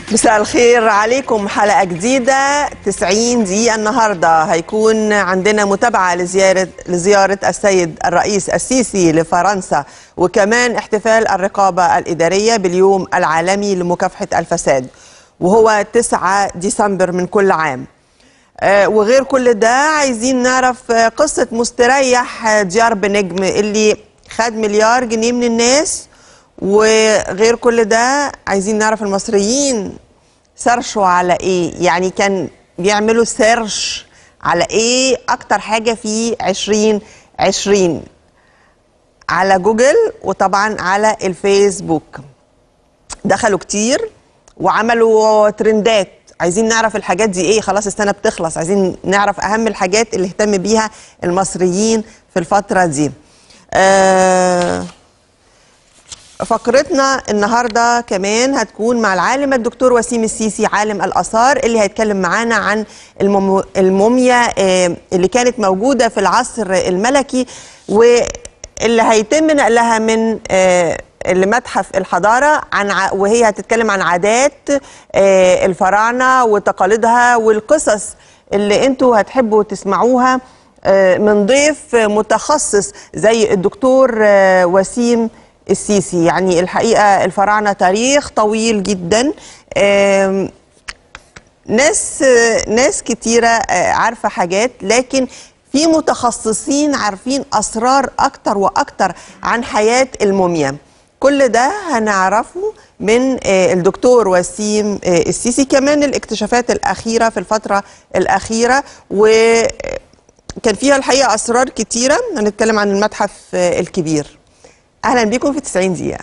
مساء الخير عليكم حلقة جديدة 90 دقيقة النهاردة هيكون عندنا متابعة لزيارة لزيارة السيد الرئيس السيسي لفرنسا وكمان احتفال الرقابة الإدارية باليوم العالمي لمكافحة الفساد وهو 9 ديسمبر من كل عام آه، وغير كل ده عايزين نعرف آه، قصة مستريح آه، ديار بنجم اللي خد مليار جنيه من الناس وغير كل ده عايزين نعرف المصريين سيرشوا على ايه يعني كان بيعملوا سيرش على ايه اكتر حاجة في عشرين عشرين على جوجل وطبعا على الفيسبوك دخلوا كتير وعملوا ترندات عايزين نعرف الحاجات دي ايه خلاص السنه بتخلص عايزين نعرف اهم الحاجات اللي اهتم بيها المصريين في الفتره دي آه فقرتنا النهارده كمان هتكون مع العالم الدكتور وسيم السيسي عالم الاثار اللي هيتكلم معانا عن المومو- الموميا آه، اللي كانت موجوده في العصر الملكي واللي هيتم نقلها من آه، لمتحف الحضاره عن ع- وهي هتتكلم عن عادات آه، الفراعنه وتقاليدها والقصص اللي انتوا هتحبوا تسمعوها آه، من ضيف متخصص زي الدكتور آه، وسيم السيسي يعني الحقيقه الفراعنه تاريخ طويل جدا آم، ناس ناس كتيرة آه، عارفة حاجات لكن في متخصصين عارفين أسرار أكتر وأكتر عن حياة الموميا كل ده هنعرفه من آه، الدكتور وسيم آه، السيسي كمان الاكتشافات الأخيرة في الفترة الأخيرة وكان فيها الحقيقة أسرار كتيرة هنتكلم عن المتحف آه، الكبير أهلا بكم في 90 دقيقة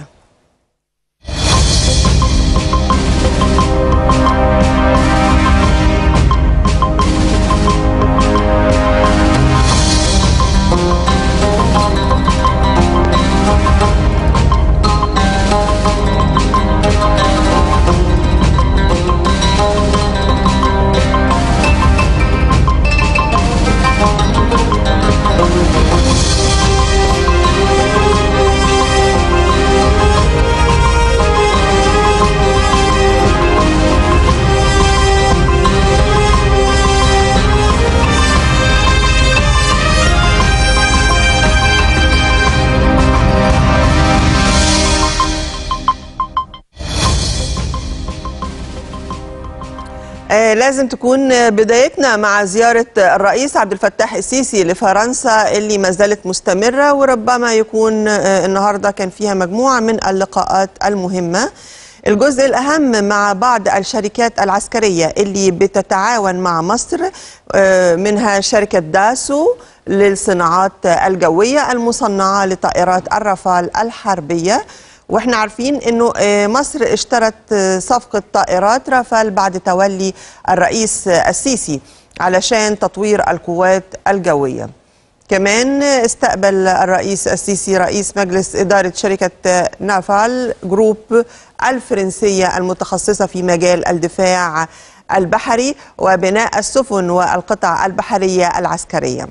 آه، لازم تكون آه، بدايتنا مع زيارة آه، الرئيس عبد الفتاح السيسي لفرنسا اللي ما زالت مستمرة وربما يكون آه، النهاردة كان فيها مجموعة من اللقاءات المهمة الجزء الأهم مع بعض الشركات العسكرية اللي بتتعاون مع مصر آه، منها شركة داسو للصناعات الجوية المصنعة لطائرات الرافال الحربية واحنا عارفين انه آه، مصر اشترت آه، صفقة طائرات رافال بعد تولي الرئيس آه، السيسي علشان تطوير القوات الجوية كمان استقبل الرئيس السيسي رئيس مجلس إدارة شركة آه، نافال جروب الفرنسية المتخصصة في مجال الدفاع البحري وبناء السفن والقطع البحرية العسكرية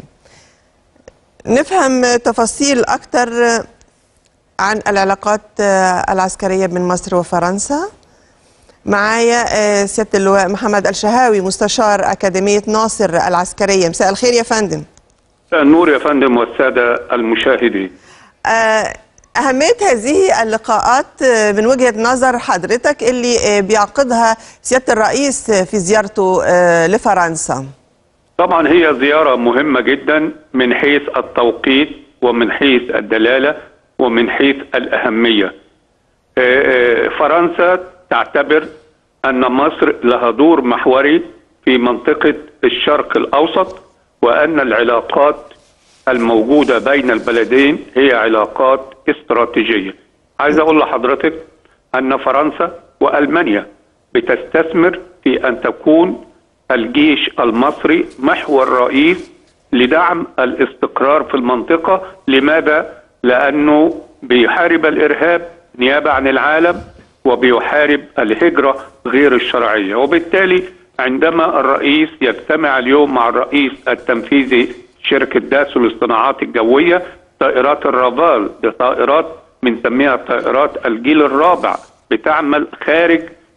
نفهم تفاصيل أكثر عن العلاقات آه، العسكرية بين مصر وفرنسا معايا آه، سيادة اللواء محمد الشهاوي مستشار أكاديمية ناصر العسكرية مساء الخير يا فندم النور يا فندم والسادة المشاهدين آه، أهمية هذه اللقاءات آه، من وجهة نظر حضرتك اللي آه، بيعقدها سيادة الرئيس آه، في زيارته آه، لفرنسا طبعا هي زيارة مهمة جدا من حيث التوقيت ومن حيث الدلالة ومن حيث الأهمية آه، آه، فرنسا تعتبر أن مصر لها دور محوري في منطقة الشرق الأوسط وأن العلاقات الموجودة بين البلدين هي علاقات استراتيجية عايز أقول لحضرتك أن فرنسا وألمانيا بتستثمر في أن تكون الجيش المصري محور رئيس لدعم الاستقرار في المنطقة لماذا؟ لأنه بيحارب الإرهاب نيابة عن العالم وبيحارب الهجرة غير الشرعية وبالتالي عندما الرئيس يجتمع اليوم مع الرئيس التنفيذي شركة داسو للصناعات الجوية طائرات الرافال دي طائرات بنسميها طائرات الجيل الرابع بتعمل خارج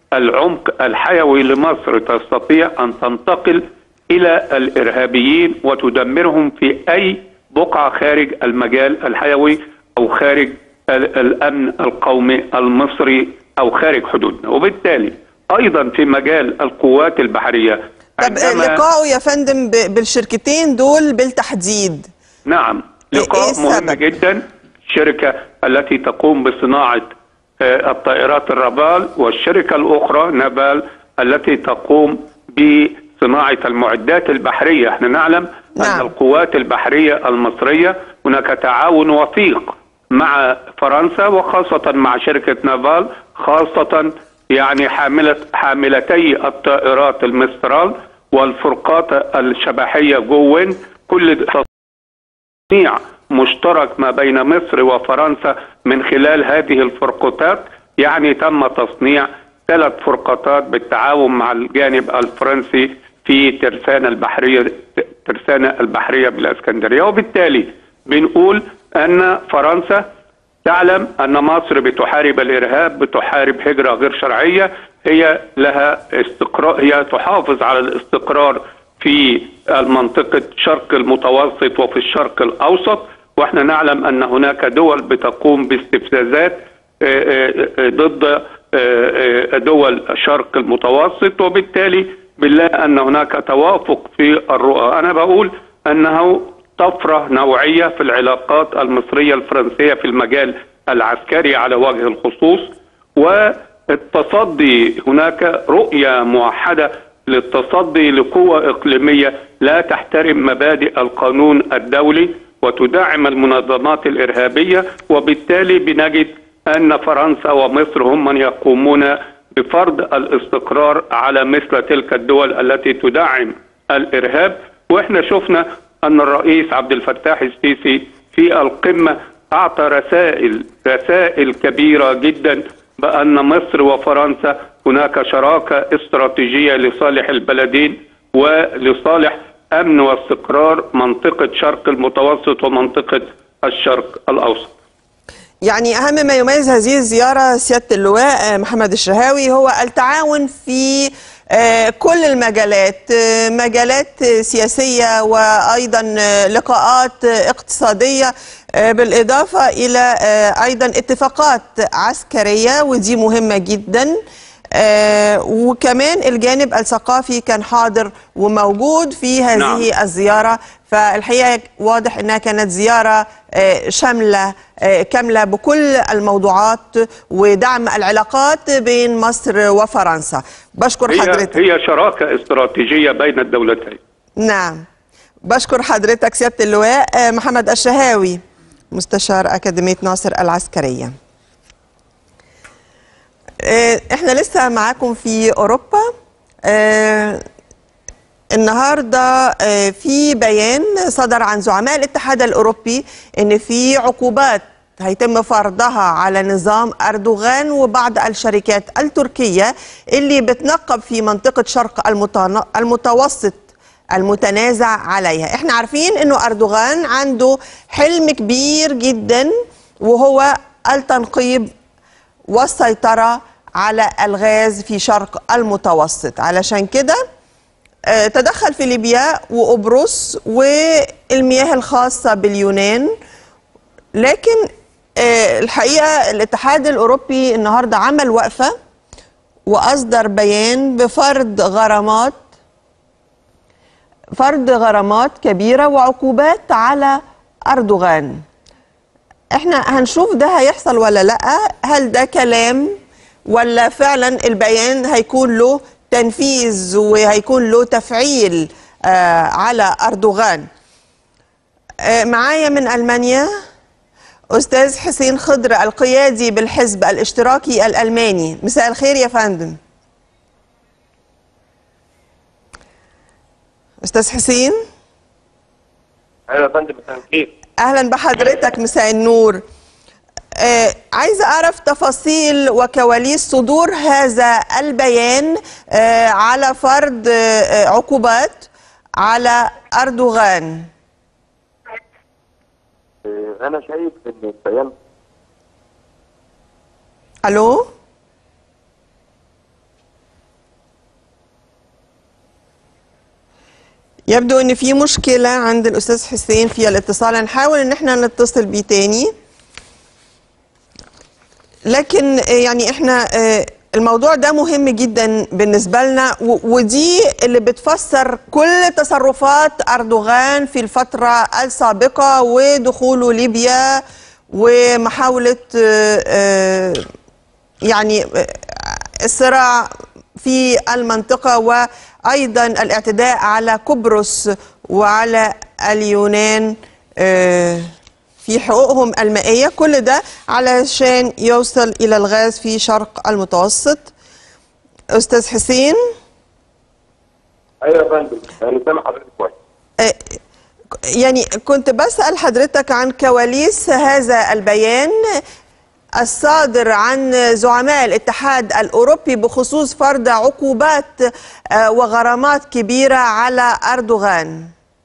العمق الحيوي لمصر تستطيع ان تنتقل الى الارهابيين وتدمرهم في اي بقعه خارج المجال الحيوي او خارج ال- الامن القومي المصري او خارج حدودنا وبالتالي ايضا في مجال القوات البحريه طب عندما- لقائه يا فندم ب- بالشركتين دول بالتحديد نعم إيه لقاء مهم السبب؟ جدا الشركة التي تقوم بصناعة آه، الطائرات الرافال والشركة الأخرى نابال التي تقوم بصناعة المعدات البحرية احنا نعلم نعم. أن القوات البحرية المصرية هناك تعاون وثيق مع فرنسا وخاصة مع شركة نافال خاصة يعني حاملة حاملتي الطائرات المسترال والفرقاط الشبحية جوين كل تصنيع مشترك ما بين مصر وفرنسا من خلال هذه الفرقاطات يعني تم تصنيع ثلاث فرقاطات بالتعاون مع الجانب الفرنسي في ترسانة البحرية ترسانة البحرية بالاسكندرية وبالتالي بنقول ان فرنسا تعلم ان مصر بتحارب الارهاب بتحارب هجره غير شرعيه هي لها استقرار هي تحافظ على الاستقرار في المنطقه شرق المتوسط وفي الشرق الاوسط واحنا نعلم ان هناك دول بتقوم باستفزازات آه، آه، ضد آه، آه، دول الشرق المتوسط وبالتالي بنلاقي ان هناك توافق في الرؤى انا بقول انه طفره نوعيه في العلاقات المصريه الفرنسيه في المجال العسكري على وجه الخصوص والتصدي هناك رؤيه موحده للتصدي لقوى اقليميه لا تحترم مبادئ القانون الدولي وتدعم المنظمات الارهابيه وبالتالي بنجد ان فرنسا ومصر هم من يقومون بفرض الاستقرار على مثل تلك الدول التي تدعم الارهاب واحنا شفنا ان الرئيس عبد الفتاح السيسي في القمه اعطى رسائل رسائل كبيره جدا بان مصر وفرنسا هناك شراكه استراتيجيه لصالح البلدين ولصالح امن واستقرار منطقه شرق المتوسط ومنطقه الشرق الاوسط. يعني أهم ما يميز هذه الزيارة سيادة اللواء آه، محمد الشهاوي هو التعاون في آه، كل المجالات آه، مجالات آه، سياسية وأيضا آه، لقاءات آه، اقتصادية آه، بالإضافة إلى آه، أيضا اتفاقات عسكرية ودي مهمة جدا آه، وكمان الجانب الثقافي كان حاضر وموجود في هذه نعم. الزيارة فالحقيقة واضح أنها كانت زيارة آه، شاملة آه، كاملة بكل الموضوعات ودعم العلاقات بين مصر وفرنسا بشكر هي حضرتك هي شراكه استراتيجيه بين الدولتين. نعم بشكر حضرتك سيادة اللواء آه، محمد الشهاوي مستشار أكاديمية ناصر العسكرية آه، احنا لسه معاكم في أوروبا آه، النهارده آه، في بيان صدر عن زعماء الاتحاد الاوروبي ان في عقوبات هيتم فرضها على نظام اردوغان وبعض الشركات التركيه اللي بتنقب في منطقه شرق المتن- المتوسط المتنازع عليها احنا عارفين انه اردوغان عنده حلم كبير جدا وهو التنقيب والسيطره على الغاز في شرق المتوسط علشان كده آه، تدخل في ليبيا وقبرص والمياه الخاصة باليونان لكن آه، الحقيقة الاتحاد الأوروبي النهاردة عمل وقفة وأصدر بيان بفرض غرامات فرض غرامات كبيرة وعقوبات على أردوغان احنا هنشوف ده هيحصل ولا لا هل ده كلام ولا فعلا البيان هيكون له تنفيذ وهيكون له تفعيل آه على أردوغان آه معايا من ألمانيا أستاذ حسين خضر القيادي بالحزب الاشتراكي الألماني مساء الخير يا فندم أستاذ حسين ايوه يا فندم مساء الخير اهلا بحضرتك مساء النور آه عايزه اعرف تفاصيل وكواليس صدور هذا البيان آه على فرض آه عقوبات على اردوغان آه، انا شايف ان البيان الو يبدو ان في مشكله عند الاستاذ حسين في الاتصال هنحاول ان احنا نتصل بيه تاني لكن آه، يعني احنا آه، الموضوع ده مهم جدا بالنسبه لنا و- ودي اللي بتفسر كل تصرفات اردوغان في الفتره السابقه ودخوله ليبيا ومحاوله آه، آه، يعني آه، الصراع في المنطقة وأيضا الاعتداء على قبرص وعلى اليونان آه، في حقوقهم المائية كل ده علشان يوصل إلى الغاز في شرق المتوسط أستاذ حسين ايوه يا فندم انا سامع حضرتك كويس آه، يعني كنت بسأل حضرتك عن كواليس هذا البيان الصادر عن زعماء الاتحاد الأوروبي بخصوص فرض عقوبات آه، وغرامات كبيرة على أردوغان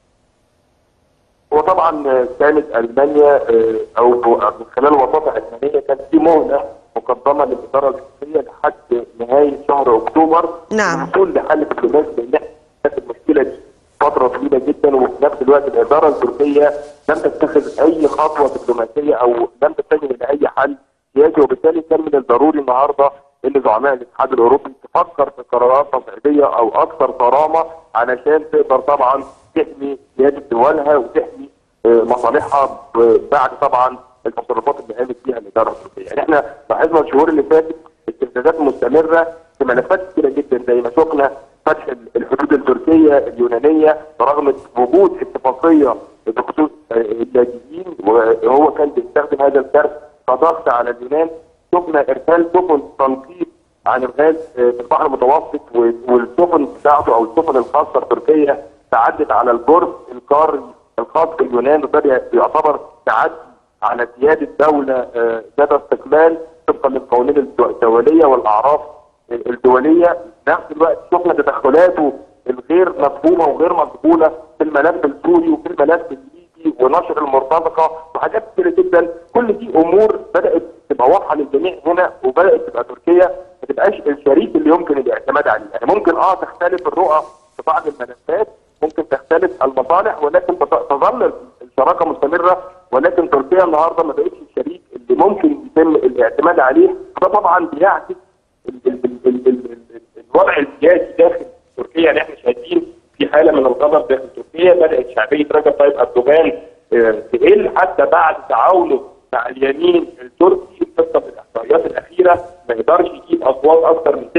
هو طبعا كانت المانيا آه، او من خلال وساطه المانيه كان في مهله مقدمه للاداره الروسيه لحد نهايه شهر اكتوبر نعم. للوصول لحل دبلوماسي لان احنا كانت المشكله دي فتره طويله جدا وفي نفس الوقت الاداره التركيه لم تتخذ اي خطوه دبلوماسيه او لم تتجه الى اي حل سياسي وبالتالي كان من الضروري النهارده ان زعماء الاتحاد الاوروبي تفكر في قرارات تصعيديه او اكثر صرامه علشان تقدر طبعا تحمي سياده دولها وتحمي آه، مصالحها ب- بعد طبعا التصرفات اللي قامت فيها الاداره التركيه، يعني احنا لاحظنا الشهور اللي فاتت استفزازات مستمره في ملفات كثيره جدا زي ما شفنا فتح ال- الحدود التركيه اليونانيه برغم وجود اتفاقيه بخصوص آه، اللاجئين وهو كان بيستخدم هذا الكارت كضغط على اليونان شفنا ارسال سفن تنقيب عن الغاز آه، في البحر المتوسط و- والسفن بتاعته او السفن الخاصه التركيه تعدت على الجرف القاري الخاص باليونان وده بي- بيعتبر تعدي على سياده دوله آه، ذات استقلال طبقا للقوانين الدو- الدوليه والاعراف آه، الدوليه في نفس الوقت شفنا تدخلاته الغير مفهومه وغير مقبوله في الملف السوري وفي الملف الليبي ونشر المرتزقه وحاجات كتيره جدا كل دي امور بدات تبقى واضحه للجميع هنا وبدات تبقى تركيا ما تبقاش الشريك اللي يمكن الاعتماد عليه يعني ممكن اه تختلف الرؤى في بعض الملفات ممكن تختلف المصالح ولكن تظ- تظل الشراكه مستمره ولكن تركيا النهارده ما بقتش الشريك اللي ممكن يتم الاعتماد عليه ده طبعا بيعكس ال- ال- ال- ال- ال- ال- الوضع السياسي داخل تركيا يعني احنا شايفين في حاله من الغضب داخل تركيا بدات شعبيه رجب طيب اردوغان آه، تقل حتى بعد تعاونه مع اليمين التركي طبقا للاحصائيات الاخيره ما يقدرش يجيب اصوات اكثر من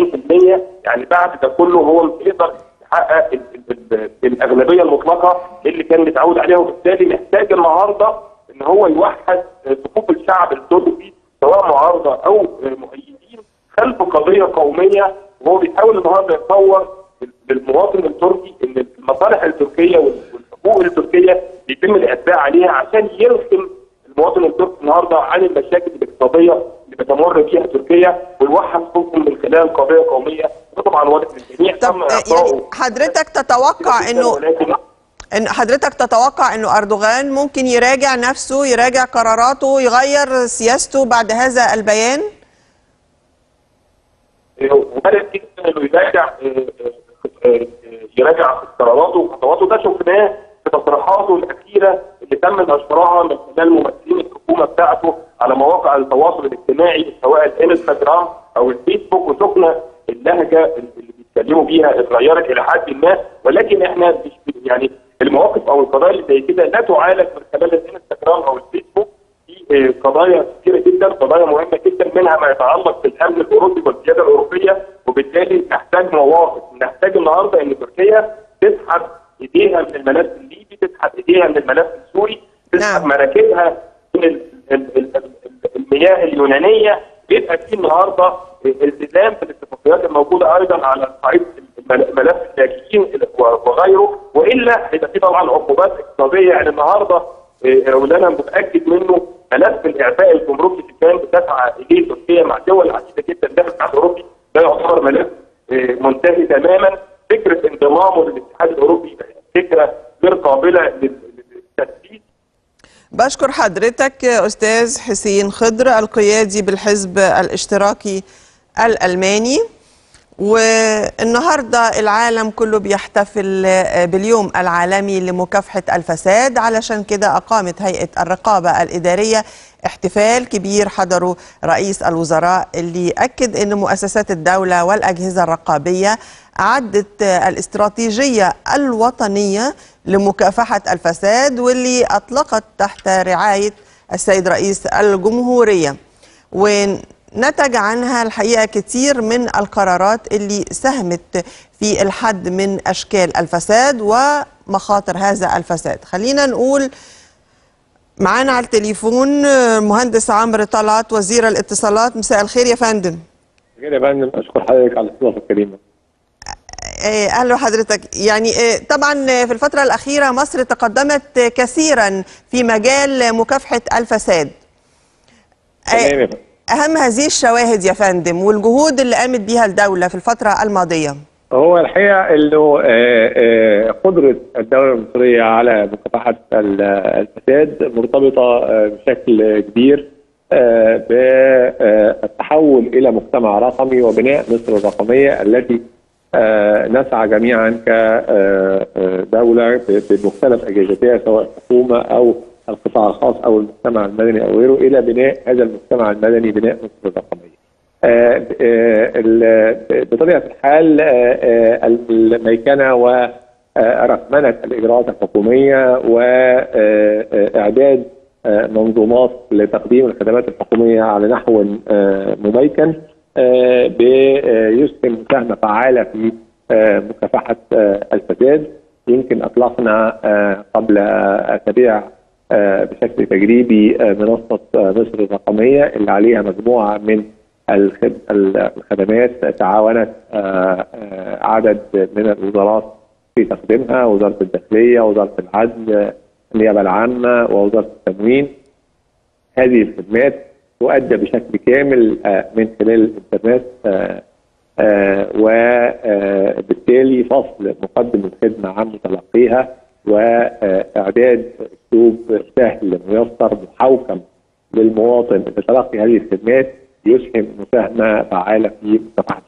46% يعني بعد ده كله هو مش يقدر يحقق ال- ال- ال- الاغلبيه المطلقه اللي كان متعود عليها وبالتالي محتاج النهارده ان هو يوحد آه، صفوف الشعب التركي سواء معارضه او آه، مؤيدين خلف قضيه قوميه وهو بيحاول النهارده يتصور للمواطن التركي ان المصالح التركيه وال- والحقوق التركيه بيتم الاعتداء عليها عشان يرسم المواطن التركي النهارده عن المشاكل الاقتصاديه اللي بتمر بيها تركيا ويوحد صوتهم من خلال قضيه قوميه وطبعا واضح للجميع طب تم آه، إعطائه يعني حضرتك تتوقع انه ولكن ان حضرتك تتوقع انه اردوغان ممكن يراجع نفسه يراجع قراراته يغير سياسته بعد هذا البيان وبدأ جدا انه يراجع آه، آه، آه، يراجع قراراته وخطواته ده شفناه في تصريحاته الاخيره اللي تم نشرها من خلال ممثلين الحكومه بتاعته على مواقع التواصل الاجتماعي سواء الانستغرام او الفيسبوك وشفنا اللهجه اللي بيتكلموا بيها اتغيرت الى حد ما ولكن احنا مش يعني المواقف او القضايا اللي زي كده لا تعالج من خلال الانستغرام او الفيسبوك في قضايا كثيره جدا قضايا مهمه جدا منها ما يتعلق بالامن الاوروبي والسياده الاوروبيه وبالتالي نحتاج مواقف نحتاج النهارده ان تركيا تسحب ايديها من الملف الليبي تسحب ايديها من الملف السوري تسحب نعم. مراكبها من ال- ال- ال- ال- المياه اليونانيه بيبقى في النهارده التزام في الاتفاقيات الموجوده ايضا على صعيد المل- ملف اللاجئين وغيره والا هيبقى في طبعا عقوبات اقتصاديه يعني النهارده إيه، واللي انا متاكد منه ملف الاعفاء الجمركي اللي كان بتسعى اليه تركيا مع دول عديده جدا داخل الاتحاد الاوروبي ده يعتبر ملف إيه، منتهي تماما فكره انضمامه للاتحاد الاوروبي فكره غير قابله لل- للتثبيت بشكر حضرتك أستاذ حسين خضر القيادي بالحزب الاشتراكي الألماني والنهارده العالم كله بيحتفل باليوم العالمي لمكافحه الفساد علشان كده اقامت هيئه الرقابه الاداريه احتفال كبير حضره رئيس الوزراء اللي اكد ان مؤسسات الدوله والاجهزه الرقابيه اعدت الاستراتيجيه الوطنيه لمكافحه الفساد واللي اطلقت تحت رعايه السيد رئيس الجمهوريه ونتج عنها الحقيقه كتير من القرارات اللي ساهمت في الحد من اشكال الفساد ومخاطر هذا الفساد خلينا نقول معانا على التليفون مهندس عمرو طلعت وزير الاتصالات مساء الخير يا فندم خير يا فندم اشكر حضرتك على الاستضافه الكريمه آه، اهلا بحضرتك يعني آه، طبعا في الفتره الاخيره مصر تقدمت كثيرا في مجال مكافحه الفساد تمام يا فندم. اهم هذه الشواهد يا فندم والجهود اللي قامت بيها الدوله في الفتره الماضيه هو الحقيقه انه آه، آه، قدره الدوله المصريه على مكافحه ال- الفساد مرتبطه آه، بشكل كبير آه، بالتحول الى مجتمع رقمي وبناء مصر الرقميه التي آه، نسعى جميعا كدوله بمختلف اجهزتها سواء الحكومه او القطاع الخاص او المجتمع المدني او غيره الى بناء هذا المجتمع المدني بناء مصر الرقميه. آه، آه، ال- بطبيعه الحال آه، آه، الميكنه ورقمنه الاجراءات الحكوميه واعداد منظومات لتقديم الخدمات الحكوميه على نحو آه، مميكن آه، بيسهم مساهمه فعاله في آه، مكافحه آه، الفساد يمكن اطلقنا آه، قبل اسابيع آه، بشكل تجريبي آه، منصه آه، مصر الرقميه اللي عليها مجموعه من الخد- الخدمات تعاونت آه، آه، عدد من الوزارات في تقديمها وزاره الداخليه وزاره العدل آه، النيابه العامه ووزاره التموين هذه الخدمات تؤدى بشكل كامل آه، من خلال الانترنت آه، آه، وبالتالي فصل مقدم الخدمه عن متلقيها واعداد اسلوب سهل ميسر محوكم للمواطن لتلقي هذه الخدمات يسهم مساهمه فعاله في مكافحه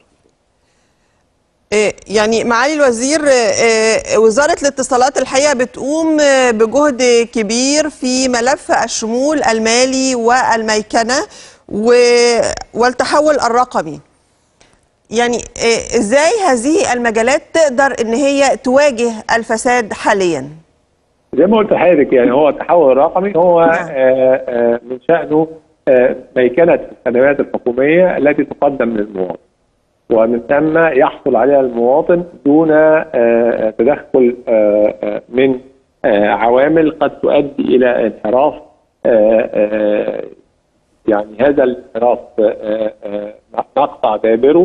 آه، يعني معالي الوزير آه، آه، وزارة الاتصالات الحقيقة بتقوم آه، بجهد كبير في ملف الشمول المالي والميكنة و- والتحول الرقمي يعني آه، ازاي هذه المجالات تقدر ان هي تواجه الفساد حاليا زي ما قلت لحضرتك يعني هو التحول الرقمي هو نعم. آه، آه، من شأنه آه، ميكنة الخدمات الحكومية التي تقدم للمواطن ومن ثم يحصل عليها المواطن دون آه، تدخل آه، آه، من آه، عوامل قد تؤدي إلى انحراف آه، آه، يعني هذا الانحراف آه، آه، نقطع دابره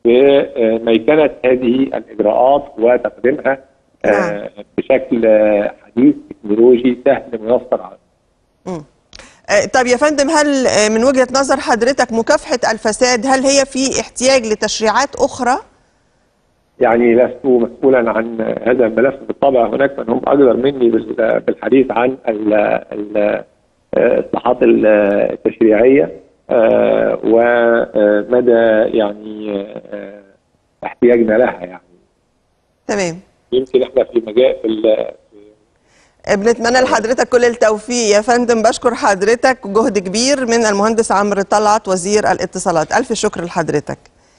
بميكنة هذه الإجراءات وتقديمها آه، بشكل آه، حديث تكنولوجي سهل ميسر على مم. آه، طب يا فندم هل آه، من وجهة نظر حضرتك مكافحة الفساد هل هي في احتياج لتشريعات أخرى؟ يعني لست مسؤولا عن هذا الملف بالطبع هناك من هم اقدر مني بال- بالحديث عن ال- ال- الاصلاحات التشريعيه آه، ومدى يعني آه، احتياجنا لها يعني تمام يمكن احنا في مجال في ال- بنتمنى لحضرتك كل التوفيق يا فندم بشكر حضرتك جهد كبير من المهندس عمرو طلعت وزير الاتصالات ألف شكر لحضرتك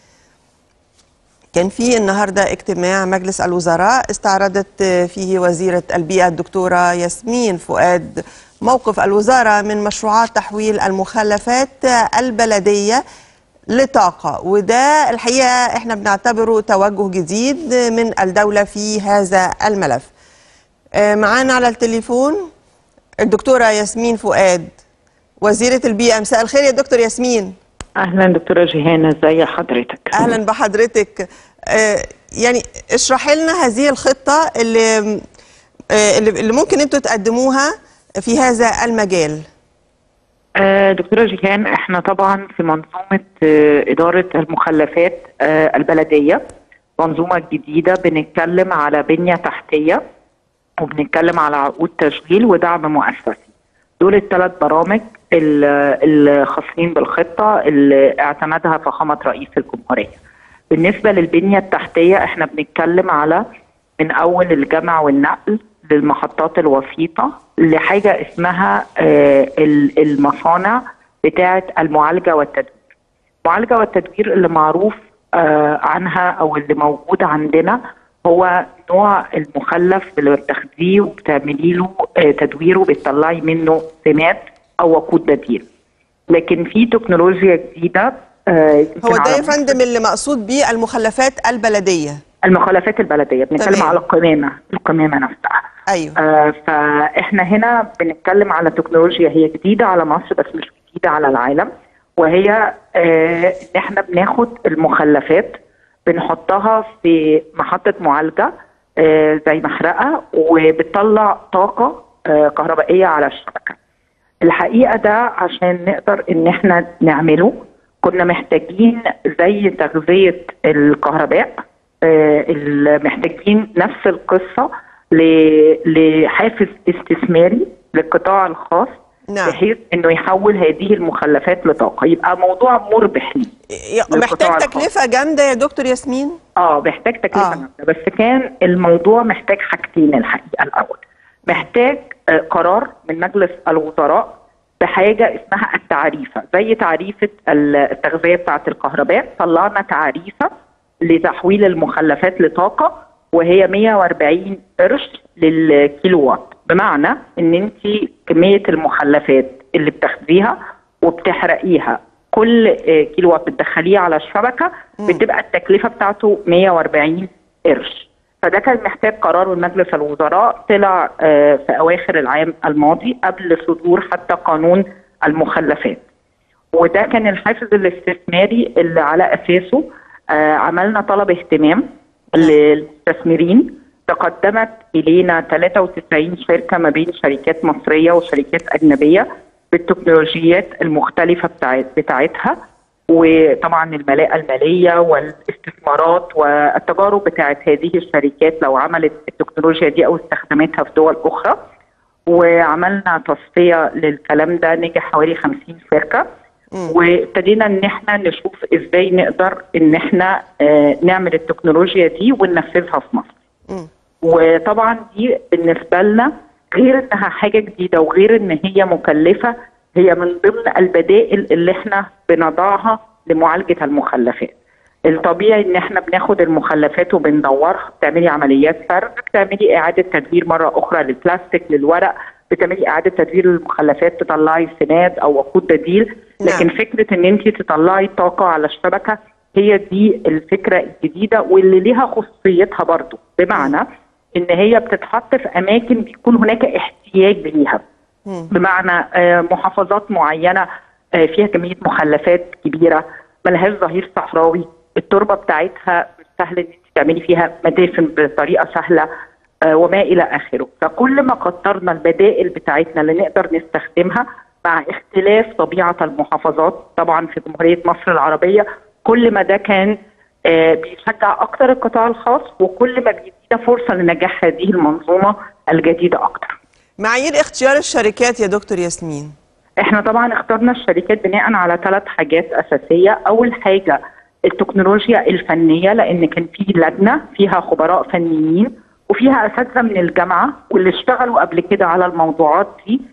كان في النهارده اجتماع مجلس الوزراء استعرضت فيه وزيرة البيئة الدكتورة ياسمين فؤاد موقف الوزارة من مشروعات تحويل المخلفات البلدية لطاقة وده الحقيقة احنا بنعتبره توجه جديد من الدولة في هذا الملف آه، معانا على التليفون الدكتورة ياسمين فؤاد وزيرة البيئة مساء الخير يا دكتور ياسمين اهلا دكتوره جيهان ازي حضرتك اهلا بحضرتك آه، يعني اشرحي لنا هذه الخطه اللي آه، اللي اللي ممكن انتوا تقدموها في هذا المجال آه، دكتوره جيهان احنا طبعا في منظومه آه، اداره المخلفات آه، البلديه منظومه جديده بنتكلم على بنيه تحتيه وبنتكلم على عقود تشغيل ودعم مؤسسي دول الثلاث برامج ال- الخاصين بالخطه اللي اعتمدها فخامه رئيس الجمهوريه بالنسبه للبنيه التحتيه احنا بنتكلم على من اول الجمع والنقل للمحطات الوسيطه لحاجه اسمها آه، ال- المصانع بتاعه المعالجه والتدوير. المعالجه والتدوير اللي معروف آه، عنها او اللي موجود عندنا هو نوع المخلف اللي بتاخديه وبتعملي له آه، تدويره بتطلعي منه سمات او وقود بديل. لكن في تكنولوجيا جديده آه، يمكن هو ده على يا فندم اللي مقصود بيه المخلفات البلديه المخلفات البلديه بنتكلم تمام. على القمامه القمامه نفسها ايوه آه فاحنا هنا بنتكلم على تكنولوجيا هي جديده على مصر بس مش جديده على العالم وهي آه ان احنا بناخد المخلفات بنحطها في محطه معالجه آه زي محرقه وبتطلع طاقه آه كهربائيه على الشبكه الحقيقه ده عشان نقدر ان احنا نعمله كنا محتاجين زي تغذيه الكهرباء آه، ال- محتاجين نفس القصه ل- لحافز استثماري للقطاع الخاص نعم. بحيث انه يحول هذه المخلفات لطاقه يبقى موضوع مربح ليه ي- محتاج للقطاع تكلفه جامده يا دكتور ياسمين اه محتاج تكلفه آه. آه. بس كان الموضوع محتاج حاجتين الحقيقه الاول محتاج آه قرار من مجلس الوزراء بحاجه اسمها التعريفه زي تعريفه ال- التغذيه بتاعه الكهرباء طلعنا تعريفه لتحويل المخلفات لطاقه وهي 140 قرش للكيلو وات بمعنى ان انت كميه المخلفات اللي بتاخديها وبتحرقيها كل آه، كيلو وات بتدخليه على الشبكه بتبقى التكلفه بتاعته 140 قرش فده كان محتاج قرار من مجلس الوزراء طلع آه، في اواخر العام الماضي قبل صدور حتى قانون المخلفات وده كان الحافز الاستثماري اللي على اساسه آه، عملنا طلب اهتمام للمستثمرين تقدمت الينا 93 شركه ما بين شركات مصريه وشركات اجنبيه بالتكنولوجيات المختلفه بتاعت بتاعتها وطبعا الملاءه الماليه والاستثمارات والتجارب بتاعت هذه الشركات لو عملت التكنولوجيا دي او استخدمتها في دول اخرى وعملنا تصفيه للكلام ده نجح حوالي 50 شركه وابتدينا ان احنا نشوف ازاي نقدر ان احنا آه، نعمل التكنولوجيا دي وننفذها في مصر مم. وطبعا دي بالنسبه لنا غير انها حاجه جديده وغير ان هي مكلفه هي من ضمن البدائل اللي احنا بنضعها لمعالجه المخلفات. الطبيعي ان احنا بناخد المخلفات وبندورها بتعملي عمليات فرز بتعملي اعاده تدوير مره اخرى للبلاستيك للورق بتعملي اعاده تدوير للمخلفات تطلعي سماد او وقود بديل لكن نعم. فكره ان انت تطلعي طاقه على الشبكه هي دي الفكره الجديده واللي ليها خصوصيتها برضو بمعنى ان هي بتتحط في اماكن بيكون هناك احتياج ليها بمعنى آه، محافظات معينه آه، فيها كميه مخلفات كبيره ملهاش ظهير صحراوي التربه بتاعتها مش سهل ان انت تعملي فيها مدافن بطريقه سهله آه، وما الى اخره فكل ما كترنا البدائل بتاعتنا اللي نقدر نستخدمها مع اختلاف طبيعه المحافظات طبعا في جمهوريه مصر العربيه كل ما ده كان آه، بيشجع اكتر القطاع الخاص وكل ما بيدينا فرصه لنجاح هذه المنظومه الجديده اكتر معايير اختيار الشركات يا دكتور ياسمين احنا طبعا اخترنا الشركات بناء على ثلاث حاجات اساسيه اول حاجه التكنولوجيا الفنيه لان كان في لجنه فيها خبراء فنيين وفيها اساتذه من الجامعه واللي اشتغلوا قبل كده على الموضوعات دي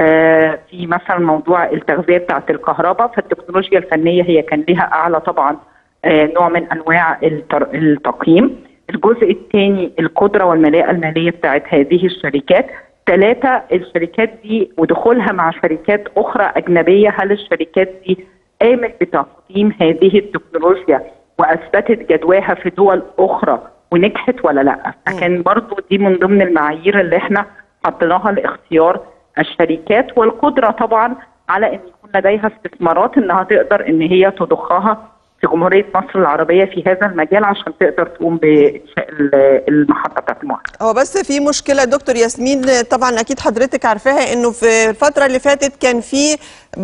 آه في مثلا موضوع التغذيه بتاعه الكهرباء فالتكنولوجيا الفنيه هي كان لها اعلى طبعا آه نوع من انواع التر- التقييم الجزء الثاني القدره والملاءه الماليه بتاعت هذه الشركات ثلاثة الشركات دي ودخولها مع شركات أخرى أجنبية هل الشركات دي قامت بتقديم هذه التكنولوجيا وأثبتت جدواها في دول أخرى ونجحت ولا لا فكان برضو دي من ضمن المعايير اللي احنا حطيناها لاختيار الشركات والقدرة طبعا على أن يكون لديها استثمارات أنها تقدر أن هي تضخها في جمهورية مصر العربية في هذا المجال عشان تقدر تقوم بإنشاء ال- المحطة بتاعت المعالجة هو بس في مشكلة دكتور ياسمين طبعا أكيد حضرتك عارفاها إنه في الفترة اللي فاتت كان في